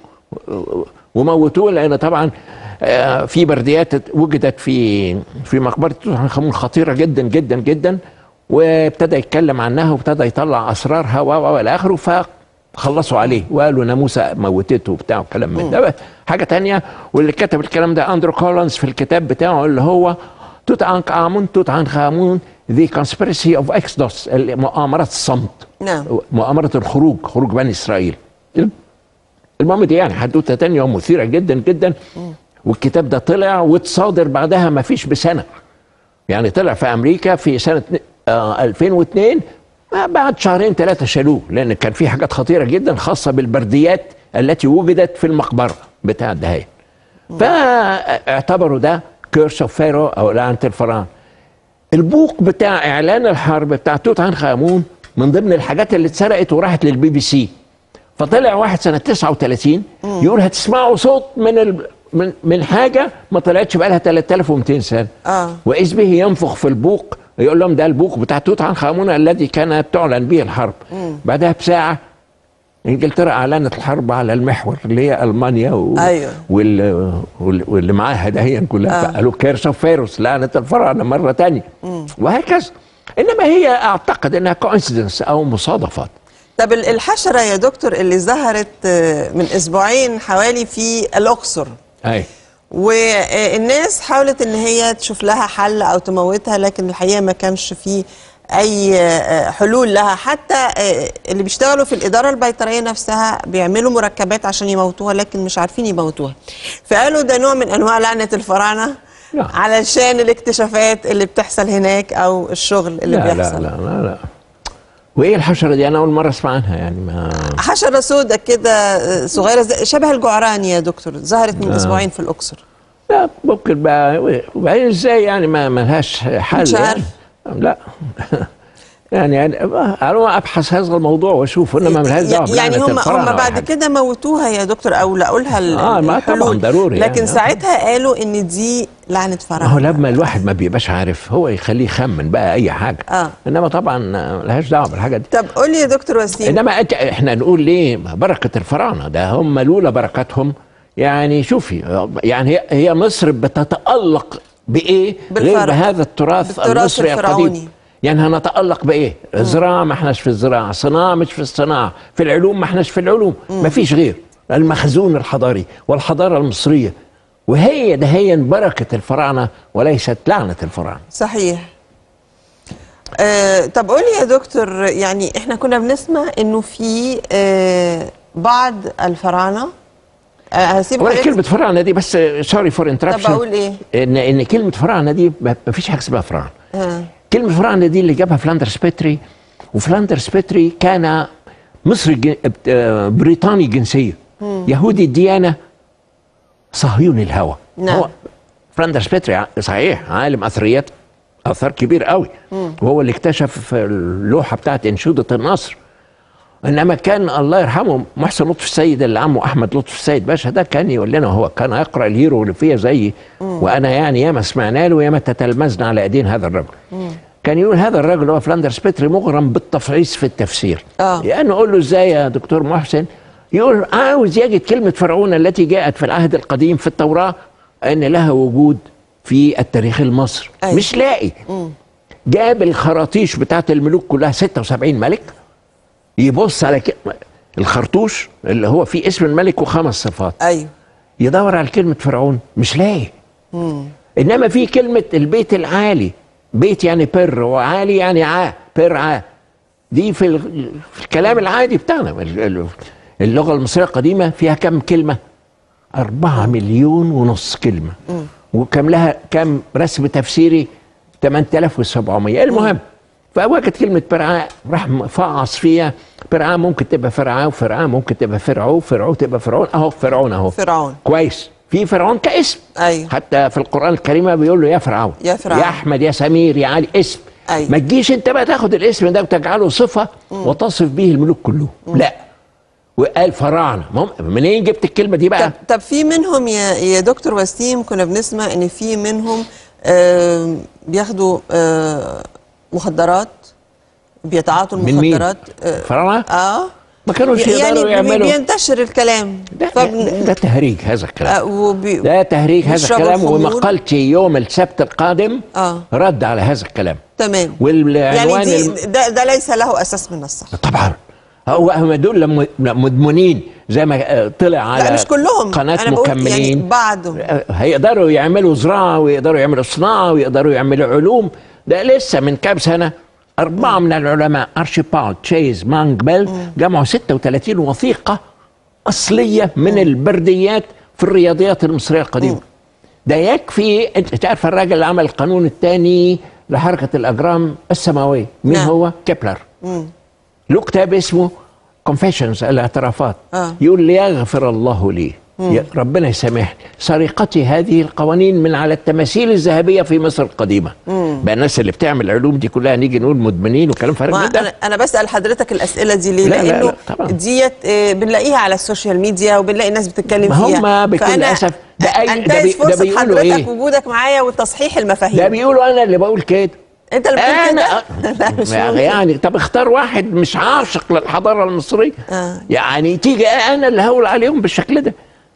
وموتوه لان طبعا آه، في برديات وجدت في في مقبره توت عنخ امون خطيره جدا جدا جدا وابتدى يتكلم عنها وابتدى يطلع اسرارها و و الى اخره فخلصوا عليه وقالوا ناموسه موتته وبتاع وكلام من ده حاجه تانية واللي كتب الكلام ده اندرو كولنز في الكتاب بتاعه اللي هو توت عنخ امون توت عنخ امون ذا كونسبيرسي اوف اكسدوس مؤامره الصمت نعم مؤامره الخروج خروج بني اسرائيل المهم دي يعني حدوته تانية ومثيره جدا جدا والكتاب ده طلع واتصادر بعدها ما فيش بسنه يعني طلع في امريكا في سنه آه 2002 آه، بعد شهرين ثلاثه شالوه لان كان في حاجات خطيره جدا خاصه بالبرديات التي وجدت في المقبره بتاع الدهايه فاعتبروا ده كيرس اوف فيرو او لعنه الفراعنه البوق بتاع اعلان الحرب بتاع توت عنخ امون من ضمن الحاجات اللي اتسرقت وراحت للبي بي سي فطلع واحد سنه 39 يقول هتسمعوا صوت من ال... من من حاجه ما طلعتش بقى لها 3200 سنه اه واذ به ينفخ في البوق يقول لهم ده البوق بتاع توت عنخ امون الذي كانت تعلن به الحرب بعدها بساعه انجلترا اعلنت الحرب على المحور اللي هي المانيا و... أيوة. وال... وال... واللي معاها دهيا كلها آه. آه. قالوا كيرس اوف فيروس لعنه الفراعنه مره تانية وهكذا انما هي اعتقد انها كوينسيدنس او مصادفات طب ال- الحشره يا دكتور اللي ظهرت آه، من اسبوعين حوالي في الاقصر اي والناس حاولت ان هي تشوف لها حل او تموتها لكن الحقيقه ما كانش فيه اي آه، حلول لها حتى آه، اللي بيشتغلوا في الاداره البيطريه نفسها بيعملوا مركبات عشان يموتوها لكن مش عارفين يموتوها فقالوا ده نوع من انواع لعنه الفراعنه لا. علشان الاكتشافات اللي بتحصل هناك او الشغل اللي لا لا بيحصل لا لا لا وايه الحشره دي انا اول مره اسمع عنها يعني ما حشره سودة كده آه، صغيره زي- شبه الجعران يا دكتور ظهرت من آه. اسبوعين في الاقصر لا ممكن بقى وبعدين ازاي يعني ما ما لهاش حل مش يعني عارف. لا يعني يعني انا ابحث هذا الموضوع واشوف انما ملهاش دعوه يعني بلعنة هم الفراعنة هم ولا بعد حاجة. كده موتوها يا دكتور او لقوا لها ال- آه، ما طبعاً الحلول ضروري لكن يعني. ساعتها قالوا ان دي لعنه ما هو فراعنه لما الواحد ما بيبقاش عارف هو يخليه يخمن بقى اي حاجه آه. انما طبعا ملهاش دعوه بالحاجه دي طب قول لي يا دكتور وسيم انما أنت- احنا نقول ليه بركه الفراعنه ده هم لولا بركتهم يعني شوفي يعني هي- هي مصر بتتالق بايه غير بالفرق. بهذا التراث بالتراث المصري الفرعوني. القديم يعني هنتالق بايه زراعه ما احناش في الزراعه صناعه مش في الصناعه في العلوم ما احناش في العلوم ما فيش غير المخزون الحضاري والحضاره المصريه وهي ده هي بركه الفراعنه وليست لعنه الفراعنه صحيح آه طب قول لي يا دكتور يعني احنا كنا بنسمع انه في آه بعض الفراعنه آه هسيب ولا حضرتك- كلمة فراعنة دي بس سوري فور انتربشن طب أقول إيه؟ ان ان كلمة فراعنة دي ما ما فيش حاجة اسمها فراعنة آه. كلمة فراعنة دي اللي جابها فلاندرز بيتري وفلاندرز بيتري كان مصري جن- آه، بريطاني الجنسية يهودي الديانة صهيوني الهوى نعم. هو فلاندرز بيتري ع- صحيح عالم اثريات اثار كبير قوي وهو اللي اكتشف اللوحة بتاعت انشودة النصر انما كان الله يرحمه محسن لطفي السيد اللي عمه احمد لطفي السيد باشا ده كان يقول لنا هو كان يقرا الهيروغليفيه زيي وانا يعني ياما سمعنا له وياما تتلمذنا على ايدين هذا الرجل كان يقول هذا الرجل هو فلاندرز بيتري مغرم بالتفعيص في التفسير آه. يعني نقول له ازاي يا دكتور محسن يقول عاوز يجد كلمه فرعون التي جاءت في العهد القديم في التوراه ان لها وجود في التاريخ المصري أيوة. مش لاقي جاب الخراطيش بتاعت الملوك كلها 76 ملك يبص على ك... الخرطوش اللي هو فيه اسم الملك وخمس صفات ايوه يدور على كلمة فرعون مش لاقي إنما في كلمة البيت العالي بيت يعني بر وعالي يعني عا بر عا دي في, ال... في الكلام العادي بتاعنا ال- ال- اللغة المصرية القديمة فيها كم كلمة أربعة مليون ونص كلمة وكم لها كم رسم تفسيري 8700 المهم فوجد كلمة برعاء راح فعص فيها برعاء ممكن تبقى فرعاء وفرعاء ممكن تبقى فرعو وفرعو تبقى فرعون اهو فرعون اهو فرعون كويس في فرعون كاسم ايوه حتى في القرآن الكريم بيقول له يا فرعون يا فرعون. يا أحمد يا سمير يا علي اسم أيوة. ما تجيش انت بقى تاخد الاسم ده وتجعله صفة وتصف به الملوك كلهم لا وقال فراعنة مم- منين جبت الكلمة دي بقى طب طب في منهم يا يا دكتور وسيم كنا بنسمع ان في منهم آه بياخدوا آه مخدرات بيتعاطوا من مين؟ المخدرات آه, فراعنة اه ما كانوش يعني يقدروا بي- يعملوا بينتشر الكلام ده, ده, ده تهريج هذا الكلام آه وبي ده تهريج هذا بيشربوا الكلام الخمور. ومقالتي يوم السبت القادم اه رد على هذا الكلام تمام والعنوان يعني الم- دي ده, ده ليس له اساس من الصحه طبعا هو هم دول لم- مدمنين زي ما آه، طلع على لا مش كلهم قناة أنا بقول يعني مكملين بعضهم آه، هيقدروا يعملوا زراعة ويقدروا يعملوا صناعة ويقدروا يعملوا علوم ده لسه من كام سنة أربعة من العلماء أرشيبالد تشيز مانج بيل جمعوا 36 وثيقة أصلية من البرديات في الرياضيات المصرية القديمة ده يكفي انت تعرف الراجل اللي عمل القانون الثاني لحركة الأجرام السماوية مين نعم. هو؟ كيبلر له كتاب اسمه كونفيشنز الاعترافات آه. يقول ليغفر الله لي يا ربنا يسامحني سرقتي هذه القوانين من على التماثيل الذهبيه في مصر القديمه بقى الناس اللي بتعمل العلوم دي كلها نيجي نقول مدمنين وكلام فارغ ما جدا انا انا بسال حضرتك الاسئله دي ليه لا، لا، لانه لا، طبعاً. ديت آه، بنلاقيها على السوشيال ميديا وبنلاقي ناس بتتكلم ما فيها هم بكل فأنا أسف ده أي- ده انتهز بي- ده فرصه بيقولوا حضرتك إيه؟ وجودك معايا وتصحيح المفاهيم ده بيقولوا انا اللي بقول كده انت اللي بتقول انا كده لا مش يعني, ممكن. يعني طب اختار واحد مش عاشق للحضاره المصريه آه. يعني تيجي انا اللي هقول عليهم بالشكل ده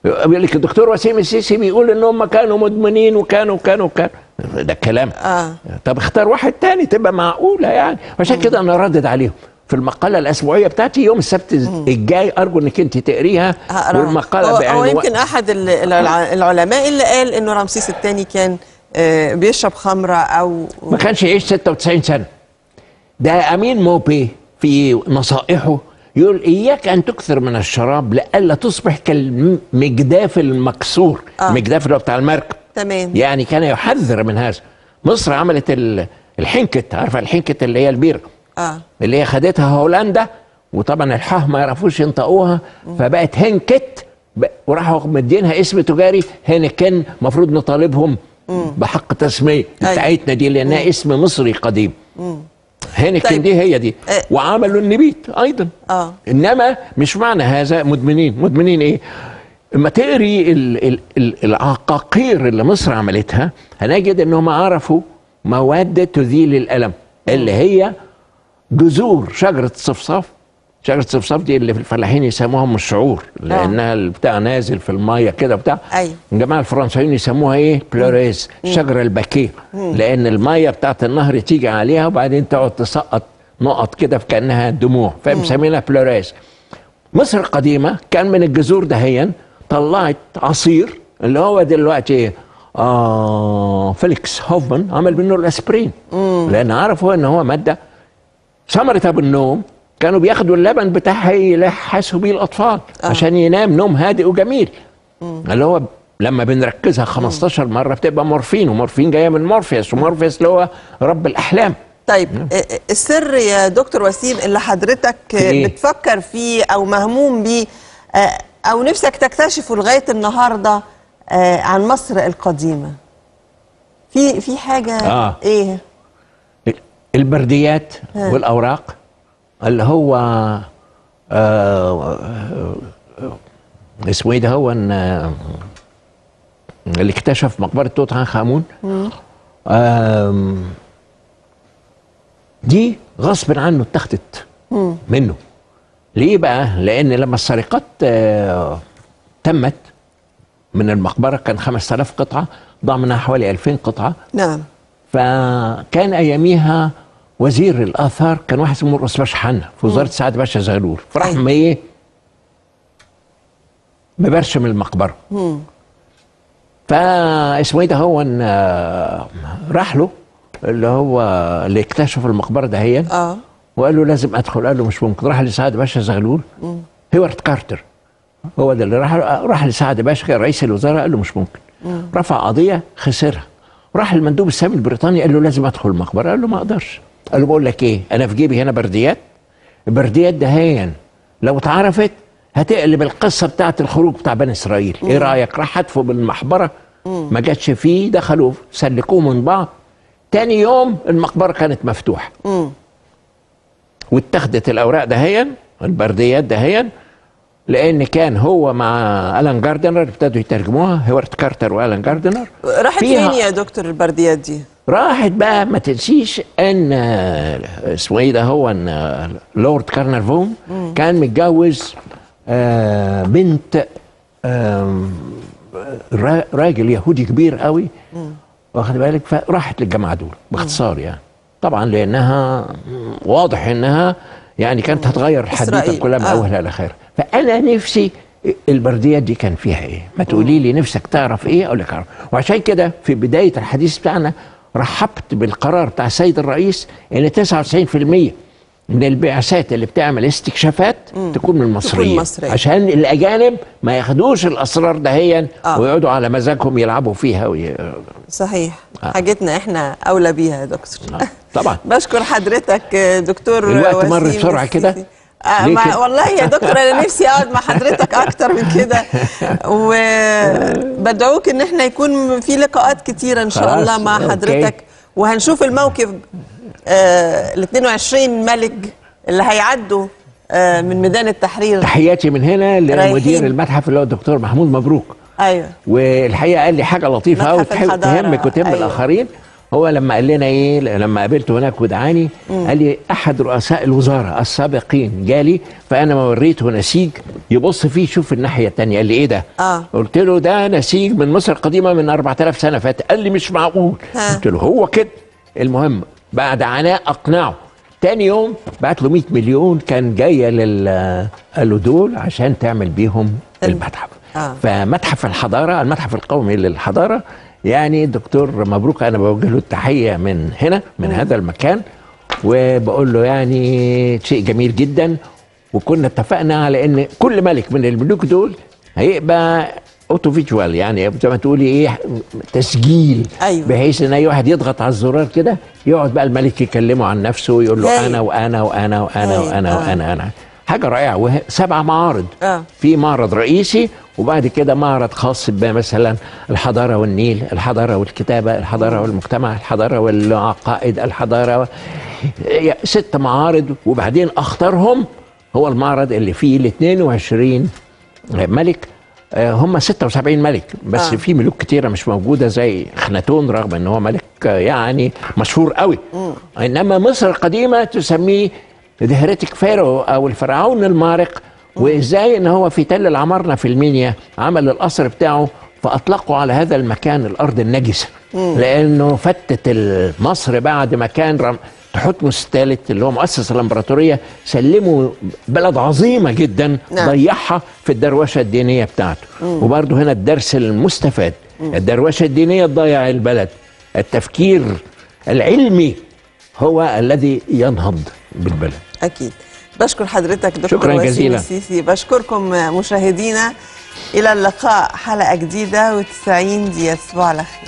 بيقول لك الدكتور وسيم السيسي بيقول ان هم كانوا مدمنين وكانوا وكانوا وكانوا ده كلام اه طب اختار واحد تاني تبقى معقوله يعني عشان كده انا ردد عليهم في المقاله الاسبوعيه بتاعتي يوم السبت الجاي ارجو انك انت تقريها هقراها. والمقاله هو, هو بعنوان- يمكن احد ال- الع- العلماء اللي قال انه رمسيس الثاني كان آه، بيشرب خمره او ما كانش يعيش 96 سنه ده امين موبي في نصائحه يقول اياك ان تكثر من الشراب لئلا تصبح كالمجداف المكسور آه. المجداف اللي هو بتاع المركب تمام يعني كان يحذر من هذا مصر عملت ال- الحنكت عارفه الحنكت اللي هي البيره اه اللي هي خدتها هولندا وطبعا الحاه ما يعرفوش ينطقوها فبقت هنكت ب- وراحوا مدينها اسم تجاري هنكن المفروض نطالبهم بحق تسميه أيوة. بتاعتنا دي لانها اسم مصري قديم هنكن طيب. دي هي دي آه. وعملوا النبيت ايضا اه انما مش معنى هذا مدمنين مدمنين ايه لما تقري ال ال ال العقاقير اللي مصر عملتها هنجد انهم عرفوا مواد تذيل الالم اللي هي جذور شجره الصفصاف شجره الصفصاف دي اللي في الفلاحين يسموها ام الشعور لانها البتاع نازل في الميه كده بتاع أيوة. الجماعه الفرنسيين يسموها ايه بلوريز الشجره البكيه لان الميه بتاعت النهر تيجي عليها وبعدين تقعد تسقط نقط كده كانها دموع فمسمينها بلوريز مصر القديمه كان من الجذور دهيا طلعت عصير اللي هو دلوقتي آه فيليكس هوفمان عمل منه الاسبرين لان عرفوا ان هو ماده ثمرة ابو النوم كانوا بياخدوا اللبن بتاعها يلحسوا بيه الاطفال آه. عشان ينام نوم هادئ وجميل اللي هو لما بنركزها 15 مره بتبقى مورفين ومورفين جايه من مورفيوس ومورفيوس اللي هو رب الاحلام طيب آه، آه، السر يا دكتور وسيم اللي حضرتك آه، إيه؟ بتفكر فيه او مهموم بيه آه، او نفسك تكتشفه لغايه النهارده آه، عن مصر القديمه في في حاجه آه. ايه البرديات ها. والاوراق اللي هو آه آه، اسمه ايه ده هو إن، آه، اللي اكتشف مقبره توت عنخ امون آم، دي غصب عنه اتخذت منه ليه بقى لان لما السرقات آه، تمت من المقبره كان 5000 قطعه ضاع منها حوالي 2000 قطعه نعم فكان اياميها وزير الاثار كان واحد اسمه مرقس باشا حنا في وزاره سعد باشا زغلول فراح أيوة. ما ايه مبرشم المقبره فاسمه ايه ده هو إن، آه، راح له اللي هو اللي اكتشف المقبره دهيا اه وقال له لازم ادخل قال له مش ممكن راح لسعد باشا زغلول هيوارد كارتر هو ده اللي راح راح لسعد باشا كان رئيس الوزراء قال له مش ممكن رفع قضيه خسرها راح المندوب السامي البريطاني قال له لازم ادخل المقبره قال له ما اقدرش قال له بقول لك ايه انا في جيبي هنا برديات البرديات دهيا لو اتعرفت هتقلب القصه بتاعت الخروج بتاع بني اسرائيل ايه رايك راح هتفوا بالمحبره ما جاتش فيه دخلوا سلكوه من بعض تاني يوم المقبره كانت مفتوحه واتخذت الاوراق دهيا البرديات دهيا لان كان هو مع الان جاردنر ابتدوا يترجموها هيوارد كارتر والان جاردنر راحت فيها- فين يا دكتور البرديات دي راحت بقى ما تنسيش ان آه، اسمه ايه ده هو ان آه، لورد كارنرفون كان متجوز آه، بنت آم، را- راجل يهودي كبير قوي واخد بالك فراحت للجماعه دول باختصار يعني طبعا لانها واضح انها يعني كانت هتغير الحدوته إسرائيل. كلها من آه. اولها لاخرها فانا نفسي البرديات دي كان فيها ايه ما تقولي لي نفسك تعرف ايه اقول لك اعرف وعشان كده في بدايه الحديث بتاعنا رحبت بالقرار بتاع السيد الرئيس ان 99% من البعثات اللي بتعمل استكشافات تكون من المصريين مصرية. عشان الاجانب ما ياخدوش الاسرار دهيا آه. ويقعدوا على مزاجهم يلعبوا فيها وي... صحيح آه. حاجتنا احنا اولى بيها يا دكتور آه. طبعا بشكر حدرتك آه، دكتور الوقت مر وسيم بسرعة كده؟ السيسي. آه ليه مع كده؟ والله يا دكتور انا نفسي اقعد مع حضرتك اكتر من كده وبدعوك ان احنا يكون في لقاءات كتيره ان شاء خلاص، الله مع أوكي. حضرتك وهنشوف الموكب آه ال 22 ملك اللي هيعدوا آه من ميدان التحرير تحياتي من هنا لمدير رايحين. المتحف اللي هو الدكتور محمود مبروك ايوه والحقيقه قال لي حاجه لطيفه قوي متحف الحضارة، تهمك وتهم أيوة. الاخرين هو لما قال لنا ايه لما قابلته هناك ودعاني قال لي احد رؤساء الوزاره السابقين جالي فانا ما وريته نسيج يبص فيه يشوف الناحيه الثانيه قال لي ايه ده؟ آه. قلت له ده نسيج من مصر القديمه من 4000 سنه فاتت قال لي مش معقول ها. قلت له هو كده المهم بعد عناء اقنعه تاني يوم بعت له 100 مليون كان جايه لل قال له دول عشان تعمل بيهم المتحف آه. فمتحف الحضاره المتحف القومي للحضاره يعني دكتور مبروك انا بوجه له التحيه من هنا من هذا المكان وبقول له يعني شيء جميل جدا وكنا اتفقنا على ان كل ملك من الملوك دول هيبقى اوتو فيجوال يعني زي ما تقولي ايه تسجيل أيوة. بحيث ان اي واحد يضغط على الزرار كده يقعد بقى الملك يكلمه عن نفسه ويقول له هايل. انا وانا وانا وانا هايل. وانا آه. وانا انا حاجه رائعه وه- سبع معارض آه. في معرض رئيسي وبعد كده معرض خاص بمثلا الحضاره والنيل الحضاره والكتابه الحضاره والمجتمع الحضاره والعقائد الحضاره و... ست معارض وبعدين اختارهم هو المعرض اللي فيه ال 22 ملك آه، هم 76 ملك بس آه. آه. في ملوك كتيره مش موجوده زي خناتون رغم ان هو ملك آه، يعني مشهور قوي انما مصر القديمه تسميه ذا هيريتيك فيرو او الفرعون المارق وازاي ان هو في تل العمارنه في المنيا عمل القصر بتاعه فاطلقوا على هذا المكان الارض النجسه لانه فتت مصر بعد ما كان رم تحتمس الثالث اللي هو مؤسس الامبراطوريه سلموا بلد عظيمه جدا نعم. ضيعها في الدروشه الدينيه بتاعته وبرضه هنا الدرس المستفاد الدروشه الدينيه تضيع البلد التفكير العلمي هو الذي ينهض بالبلد اكيد بشكر حضرتك دكتور شكراً وسيم جزيلاً. السيسي بشكركم مشاهدينا الى اللقاء حلقه جديده و90 دقيقه تصبحوا على خير